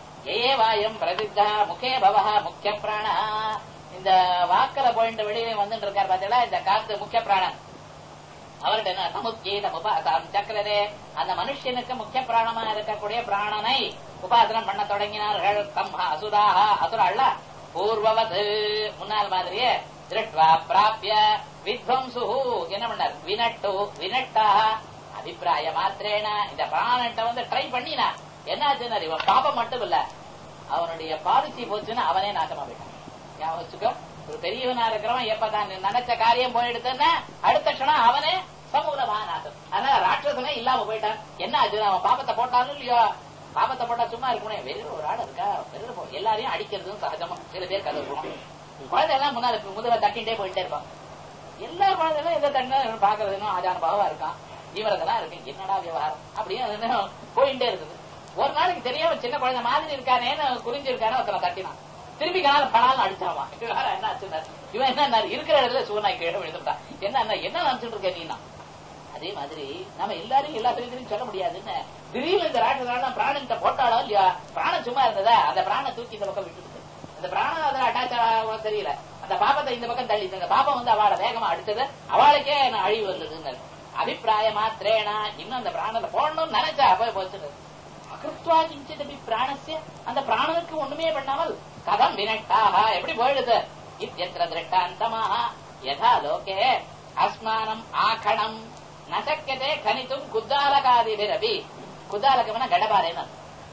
ஏவாயம் பிரசித்தா முகே பவஹ முக்கிய பிராண இந்த வாக்கல போயிட்டு வெளியே வந்துட்டு இருக்கார் பாத்தீங்களா இந்த காத்து முக்கிய பிராணன் அவர்கிட்ட என்ன சமுத்கீதம் உபாசம் சக்கரதே அந்த மனுஷனுக்கு முக்கிய பிராணமா இருக்கக்கூடிய பிராணனை உபாசனம் பண்ண தொடங்கினார்கள் தம் அசுராக அசுராள்ல பூர்வவது முன்னால் மாதிரியே திருட்வா பிராபிய வித்வம்சு என்ன பண்ணார் வினட்டு வினட்டா அபிப்பிராய மாத்திரேன இந்த பிராணன்ட்ட வந்து ட்ரை பண்ணினா என்னாச்சுன்னா இவன் பாப்பம் மட்டும் இல்ல அவனுடைய பாலிசி போச்சுன்னா அவனே நாசமா போயிட்டான் ஞாபகம் வச்சுக்கோ ஒரு பெரியவனா இருக்கிறவன் எப்ப தான் நினைச்ச காரியம் போயிடுதுன்னா அடுத்த க்ஷணம் அவனே சமூலமா நாசம் அதனால ராட்சசனே இல்லாம போயிட்டான் என்ன ஆச்சு அவன் பாப்பத்தை போட்டாலும் இல்லையோ பாப்பத்தை போட்டா சும்மா இருக்கணும் வெறும் ஒரு ஆள் இருக்கா வெறும் எல்லாரையும் அடிக்கிறதும் சகஜமா சில பேர் கதை இருக்கணும் குழந்தை எல்லாம் முன்னால முதுக தட்டிட்டே போயிட்டே இருப்பான் எல்லா குழந்தைகளும் எதை தட்டினா பாக்குறதுன்னு ஆஜான பாவா இருக்கான் இவரதெல்லாம் இருக்கு என்னடா விவகாரம் அப்படியே போயிட்டே இருக்குது ஒரு நாளைக்கு தெரியாம சின்ன குழந்தை மாதிரி இருக்கானேன்னு குறிஞ்சிருக்கானே ஒருத்தனை தட்டினான் திருப்பி கால படாலும் அடிச்சாமா என்ன ஆச்சுன்னா இவன் என்ன இருக்கிற இடத்துல சூனாய் கீழே விழுந்துட்டான் என்ன என்ன நினைச்சிட்டு இருக்க நீனா அதே மாதிரி நம்ம எல்லாரையும் எல்லா தெரியும் சொல்ல முடியாதுன்னு திடீர்னு இந்த ராட்சசான பிராணத்தை போட்டாலோ இல்லையா பிராணம் சும்மா இருந்ததா அந்த பிராணம் தூக்கி இந்த பக்கம் விட்டுடுது அந்த பிராணம் அதுல அட்டாச் தெரியல அந்த பாப்பத்தை இந்த பக்கம் தள்ளி இந்த பாப்பம் வந்து அவளை வேகமா அடிச்சது அவளுக்கே அழிவு வந்ததுன்னு அபிப்பிராய மாத்திரேனா இன்னும் அந்த பிராணத்தை போடணும்னு நினைச்சா போய் போச்சுது அகிருத்வா கிஞ்சிதபி பிராணசிய அந்த பிராணனுக்கு ஒண்ணுமே பண்ணாமல் கதம் வினட்டாக எப்படி போயிடுது இத்தியத்திர திருஷ்டாந்தமாக யதா லோகே அஸ்மானம் ஆகணம் நசக்கியதே கணித்தும் குத்தாலகாதிபிரபி குத்தாலகம்னா கடபாறைன்னு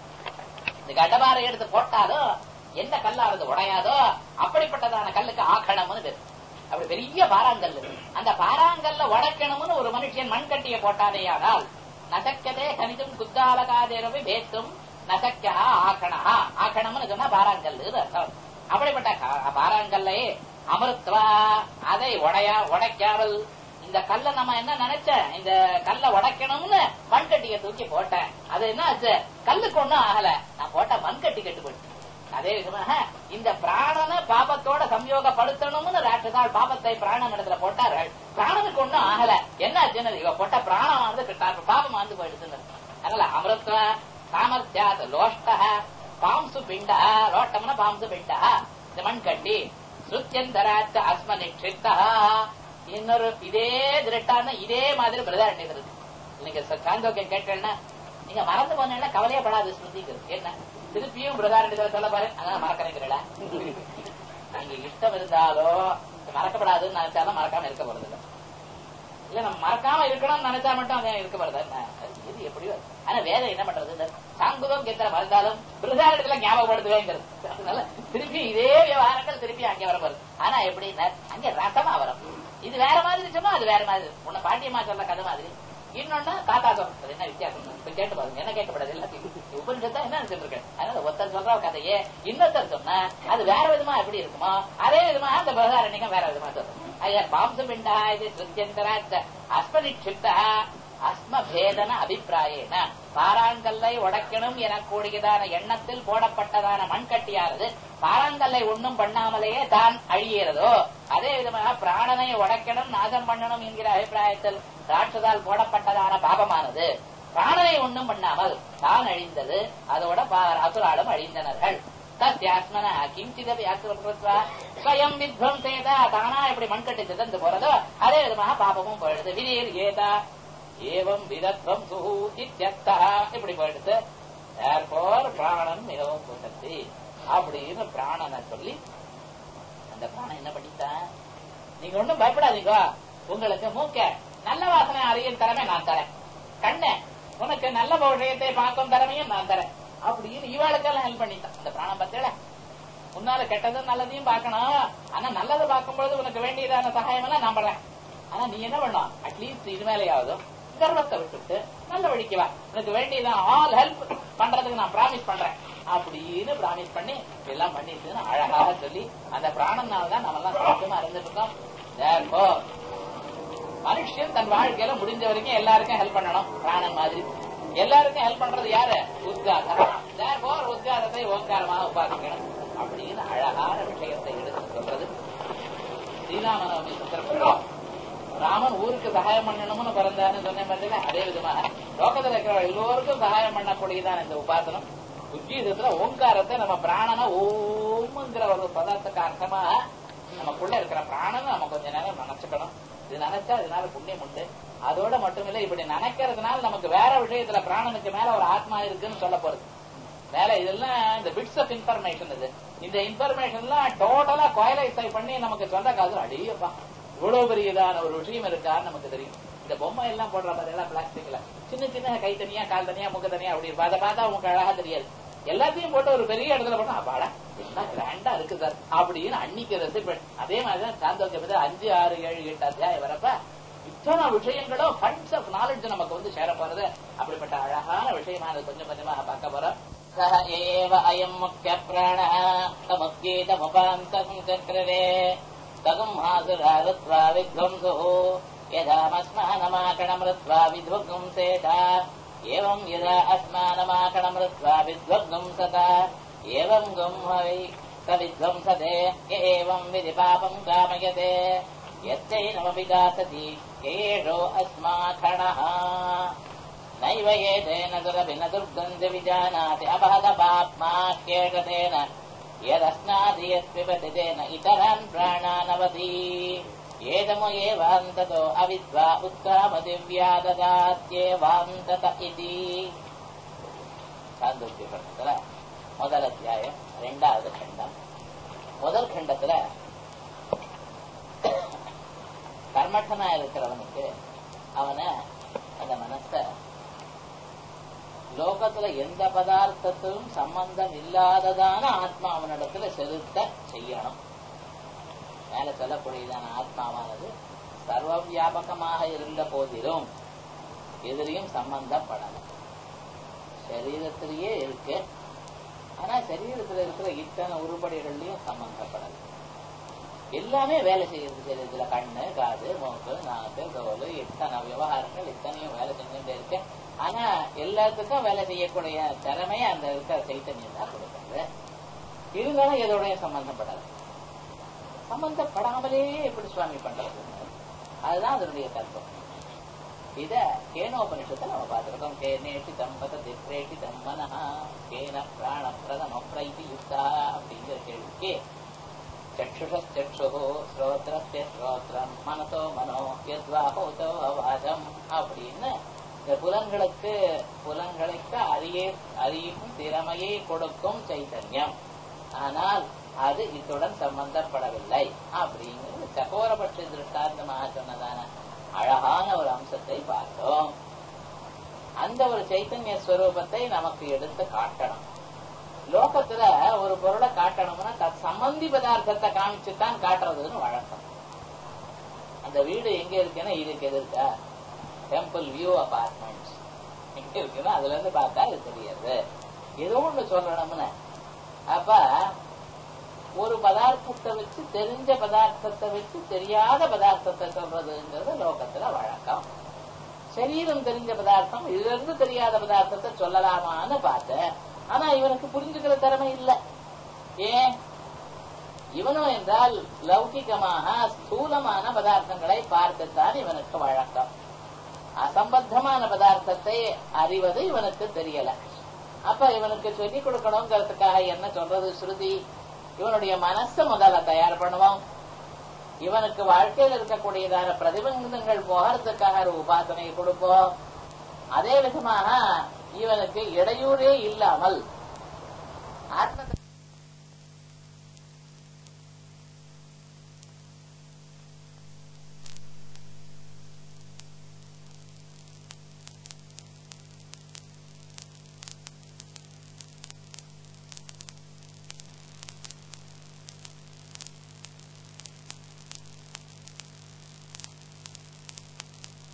இந்த கடபாறை எடுத்து போட்டாலோ எந்த கல்லானது உடையாதோ அப்படிப்பட்டதான கல்லுக்கு ஆக்கணம்னு பேரு அப்படி பெரிய பாறாங்கல் அந்த பாறாங்கல்ல உடைக்கணும்னு ஒரு மனுஷன் மண் கட்டிய போட்டானே ஆனால் நசக்கதே கணிதம் குத்தாலகாதேரவை பேத்தும் நசக்கா ஆக்கணா ஆக்கணம்னு சொன்னா பாறாங்கல் அர்த்தம் அப்படிப்பட்ட பாறாங்கல்லை அமிர்த்வா அதை உடையா உடைக்காமல் இந்த கல்ல நம்ம என்ன நினைச்ச இந்த கல்ல உடைக்கணும்னு மண்கட்டிய தூக்கி போட்டேன் அது என்ன ஆச்சு கல்லுக்கு ஒண்ணும் ஆகல நான் போட்ட மண்கட்டி கெட்டு போயிட்டு அதே விதமாக இந்த பிராணனை பாபத்தோட சம்யோகப்படுத்தணும்னு ராட்சதால் பாபத்தை பிராணன் இடத்துல போட்டார்கள் பிராணனுக்கு ஒண்ணும் ஆகல என்ன ஆச்சுன்னு இவ போட்ட பிராணமானது பாபம் வந்து போயிடுச்சுன்னு அதனால அமிர்த சாமர்த்தியாத் லோஷ்ட பாம்சு பிண்ட லோட்டம்னா பாம்சு பிண்ட இந்த மண் கட்டி சுத்தியந்தராச்ச அஸ்ம நிக்ஷித்தா இன்னொரு இதே திருட்டான இதே மாதிரி பிரதாரணி இருக்கு நீங்க சாந்தோக்கியம் கேட்டேன்னா நீங்க மறந்து போனீங்கன்னா கவலையப்படாது ஸ்மிருதிங்கிறது என்ன திருப்பியும் பிரதாரணத்துல சொல்ல பாரு அதான் மறக்கிறீங்களா நீங்க இஷ்டம் இருந்தாலோ மறக்கப்படாதுன்னு நினைச்சாலும் மறக்காம இருக்க போறது இல்ல இல்ல நம்ம மறக்காம இருக்கணும்னு நினைச்சா மட்டும் அதான் இருக்க போறது என்ன இது மாதிரி எப்படி வரும் ஆனா வேதம் என்ன பண்றது இந்த சாங்குதம் கேத்திர மறந்தாலும் பிருதாரத்துல ஞாபகப்படுத்துவேங்கிறது அதனால திருப்பி இதே விவகாரங்கள் திருப்பி அங்க வர வருது ஆனா எப்படி அங்க ரசமா வரும் இது வேற மாதிரி சொன்னா அது வேற மாதிரி உன்ன பாட்டியமா சொல்ல கதை மாதிரி இன்னொன்னு தாத்தா சொல்றது என்ன வித்தியாசம் இப்ப கேட்டு பாருங்க என்ன கேட்கப்படாது எல்லாத்தையும் உபனிஷத்தா என்ன நினைச்சிட்டு அதனால ஒருத்தர் சொல்ற கதையே இன்னொருத்தர் சொன்னா அது வேற விதமா எப்படி இருக்குமோ அதே விதமா அந்த பிரதாரண்யம் வேற விதமா சொல்லும் ஐயா பாம்ச பிண்டா இது சிருத்தியந்தராச்ச அஸ்மனிக்ஷிப்தா அஸ்மபேதன அபிப்பிராயேன பாறாங்கல்லை உடைக்கணும் எனக்கூடியதான எண்ணத்தில் போடப்பட்டதான மண்கட்டியானது பாறாங்கல்லை ஒண்ணும் பண்ணாமலேயே தான் அழியறதோ அதே விதமாக பிராணனை உடைக்கணும் நாசம் பண்ணணும் என்கிற அபிப்பிராயத்தில் ராட்சதால் போடப்பட்டதான பாபமானது பிராணனை ஒண்ணும் பண்ணாமல் தான் அழிந்தது அதோட அசுராலும் அழிந்தனர்கள் தத்யாத்மன கிஞ்சிதபி அசுரத்வா ஸ்வயம் வித்வம் செய்தா தானா இப்படி மண்கட்டி சிதந்து போறதோ அதே விதமாக பாபமும் போயிடுது விதிர் ஏதா ஏவம் விதத்வம் சுஹு இத்தியர்த்தா இப்படி போயிடுது தேர்போர் பிராணன் மிகவும் புசக்தி அப்படின்னு பிராணனை சொல்லி அந்த பிராணன் என்ன பண்ணித்தான் நீங்க ஒண்ணும் பயப்படாதீங்க உங்களுக்கு மூக்க நல்ல வாசனை அறியும் திறமை நான் தரேன் கண்ண உனக்கு நல்ல விஷயத்தை பார்க்கும் திறமையும் நான் தரேன் அப்படின்னு இவாளுக்கெல்லாம் ஹெல்ப் பண்ணிட்டான் அந்த பிராணம் பத்தில முன்னால கெட்டதும் நல்லதையும் பார்க்கணும் ஆனா நல்லதை பார்க்கும்போது உனக்கு வேண்டியதான சகாயம் எல்லாம் நான் பண்றேன் ஆனா நீ என்ன பண்ணும் அட்லீஸ்ட் இனிமேலையாவது கர்வத்தை விட்டுட்டு நல்ல வழிக்கு வா உனக்கு வேண்டியதான் ஆல் ஹெல்ப் பண்றதுக்கு நான் ப்ராமிஸ் பண்றேன் அப்படின்னு ப்ராமிஸ் பண்ணி எல்லாம் பண்ணிட்டு அழகாக சொல்லி அந்த பிராணனால தான் நம்ம எல்லாம் சந்தோஷமா இருந்துட்டு இருக்கோம் மனுஷன் தன் வாழ்க்கையில முடிஞ்ச வரைக்கும் எல்லாருக்கும் ஹெல்ப் பண்ணணும் பிராணன் மாதிரி எல்லாருக்கும் ஹெல்ப் பண்றது யாரு உத்காரம் உத்காரத்தை ஓங்காரமாக உபாதிக்கணும் அப்படின்னு அழகான விஷயத்தை எடுத்து சொல்றது ஸ்ரீராமநவமி சுந்தரப்பிரதம் ராமன் ஊருக்கு சகாயம் பண்ணணும்னு பிறந்தான்னு சொன்னேன் பார்த்தீங்கன்னா அதே விதமாக லோகத்தில் இருக்கிற எல்லோருக்கும் சகாயம் பண்ணக்கூடியதான் இந்த உபாசனம் உத்கீதத்துல ஓங்காரத்தை நம்ம பிராணனை ஓம்ங்கிற ஒரு பதார்த்தக்கு அர்த்தமா நமக்குள்ள இருக்கிற பிராணனை நம்ம கொஞ்ச நேரம் நினைச்சுக்கணும் இது நினைச்சா இதனால புண்ணியம் உண்டு அதோட மட்டுமில்ல இப்படி நினைக்கிறதுனால நமக்கு வேற விஷயத்துல பிராணனுக்கு மேல ஒரு ஆத்மா இருக்குன்னு சொல்ல போறது மேல இதெல்லாம் இந்த பிட்ஸ் ஆஃப் இன்ஃபர்மேஷன் இது இந்த இன்ஃபர்மேஷன் எல்லாம் டோட்டலா கோயலைசை பண்ணி நமக்கு சொல்ல காது அடியப்பா இவ்வளவு பெரியதான ஒரு விஷயம் இருக்கான்னு நமக்கு தெரியும் இந்த பொம்மை எல்லாம் போடுற மாதிரி எல்லாம் பிளாஸ்டிக்ல சின்ன சின்ன கை தனியா கால் தனியா முக தனியா அப்படி இருக்கும் அதை பார்த்தா உங்களுக்கு அழகா தெரியாது எல்லாத்தையும் போட்டு ஒரு பெரிய இடத்துல போட்டா அப்பாடா என்ன கிராண்டா இருக்கு சார் அப்படின்னு அன்னைக்கு ரசிப்பேன் அதே மாதிரிதான் சாந்தோக்கிய அஞ்சு ஆறு ஏழு எட்டு அத்தியாயம் வரப்ப இத்தனை விஷயங்களும் ஃபண்ட்ஸ் ஆஃப் நாலேஜ் நமக்கு வந்து சேர போறது அப்படிப்பட்ட அழகான விஷயமா அது கொஞ்சம் கொஞ்சமாக பார்க்க போறோம் சக ஏவ அயம் முக்கிய பிராண தமுத்கீதமுபாந்தம் சக்கரே தகும் ஆசுராருத்வா வித்வம்சு यदामस्मानमाकणमृत्वा विध्वगुंसेता एवम् यदा अस्मानमाकणमृत्वा विध्वगुंसता एवम् गुम् वै स विध्वंसते य एवम् विधि पापम् कामयते यच्चैनमपि गासति एषो अस्माखणः नैव एतेन दुरभिन दुर्गन्धि विजानाति अपहतपाप्मा ह्येषतेन यदस्नादि यत्पिबति तेन इतरान् प्राणानवति ஏதமோ ஏவாந்ததோ அவித்வா உத்காமதிவ்யா ததாத்யேவாந்தத இதி சாந்தோக்கிய படத்துல முதல் அத்தியாயம் ரெண்டாவது கண்டம் முதல் கண்டத்துல கர்மட்டனா இருக்கிறவனுக்கு அவனை அந்த மனச லோகத்துல எந்த பதார்த்தத்திலும் சம்பந்தம் இல்லாததான ஆத்மா அவனிடத்துல செலுத்த செய்யணும் மேல சொல்லக்கூடியதான ஆத்மாவானது சர்வ வியாபகமாக இருந்த போதிலும் எதிலையும் சம்பந்தப்படல சரீரத்திலேயே இருக்கு ஆனா சரீரத்துல இருக்கிற இத்தனை உருப்படிகள்லயும் சம்பந்தப்படல எல்லாமே வேலை செய்யறது சரீரத்துல கண்ணு காது மூக்கு நாக்கு தோல் இத்தனை விவகாரங்கள் இத்தனையும் வேலை செஞ்சுட்டே இருக்கு ஆனா எல்லாத்துக்கும் வேலை செய்யக்கூடிய திறமையை அந்த இருக்கிற சைத்தன்யம் தான் கொடுக்குறது இருந்தாலும் எதோடய சம்பந்தப்படாது சம்பந்தப்படாமலே எப்படி சுவாமி பண்றது அதுதான் அதனுடைய தத்துவம் இத கேனோபனிஷத்தை நம்ம பார்த்திருக்கோம் கேனேஷி தம்பத திப்ரேஷி தம்மனஹா கேன பிராண பிரதம பிரைதி யுக்தா அப்படிங்கிற கேள்விக்கு சக்ஷுஷு ஸ்ரோத்திரஸ்ய ஸ்ரோத்திரம் மனசோ மனோ யத்வாஹோதோ அவாதம் அப்படின்னு இந்த புலன்களுக்கு புலன்களுக்கு அறிய அறியும் திறமையை கொடுக்கும் சைத்தன்யம் ஆனால் அது இத்துடன் சம்பந்தப்படவில்லை அப்படிங்கிறது சகோரபட்ச திருஷ்டாந்தமாக சொன்னதான அழகான ஒரு அம்சத்தை பார்த்தோம் அந்த ஒரு சைத்தன்ய ஸ்வரூபத்தை நமக்கு எடுத்து காட்டணும் லோகத்துல ஒரு பொருளை காட்டணும்னா தத் சம்பந்தி பதார்த்தத்தை காமிச்சுதான் காட்டுறதுன்னு வழக்கம் அந்த வீடு எங்க இருக்குன்னா இதுக்கு எதிர்க்க டெம்பிள் வியூ அபார்ட்மெண்ட்ஸ் எங்க இருக்குன்னா அதுல இருந்து பார்த்தா இது தெரியாது ஏதோ ஒண்ணு சொல்லணும்னு அப்ப ஒரு பதார்த்தத்தை வச்சு தெரிஞ்ச பதார்த்தத்தை வச்சு தெரியாத பதார்த்தத்தை சொல்றதுங்கிறது லோகத்துல வழக்கம் சரீரம் தெரிஞ்ச பதார்த்தம் இதுல இருந்து தெரியாத பதார்த்தத்தை சொல்லலாமான்னு பார்த்தேன் ஆனா இவனுக்கு புரிஞ்சுக்கிற திறமை இல்லை ஏன் இவனும் என்றால் லௌகிகமாக ஸ்தூலமான பதார்த்தங்களை பார்த்துத்தான் இவனுக்கு வழக்கம் அசம்பத்தமான பதார்த்தத்தை அறிவது இவனுக்கு தெரியல அப்ப இவனுக்கு சொல்லிக் கொடுக்கணுங்கிறதுக்காக என்ன சொல்றது ஸ்ருதி இவனுடைய மனசை முதல்ல தயார் பண்ணுவோம் இவனுக்கு வாழ்க்கையில் இருக்கக்கூடியதான பிரதிபந்தங்கள் போகிறதுக்காக ஒரு உபாசனை கொடுப்போம் அதே விதமாக இவனுக்கு இடையூறே இல்லாமல் ஆத்ம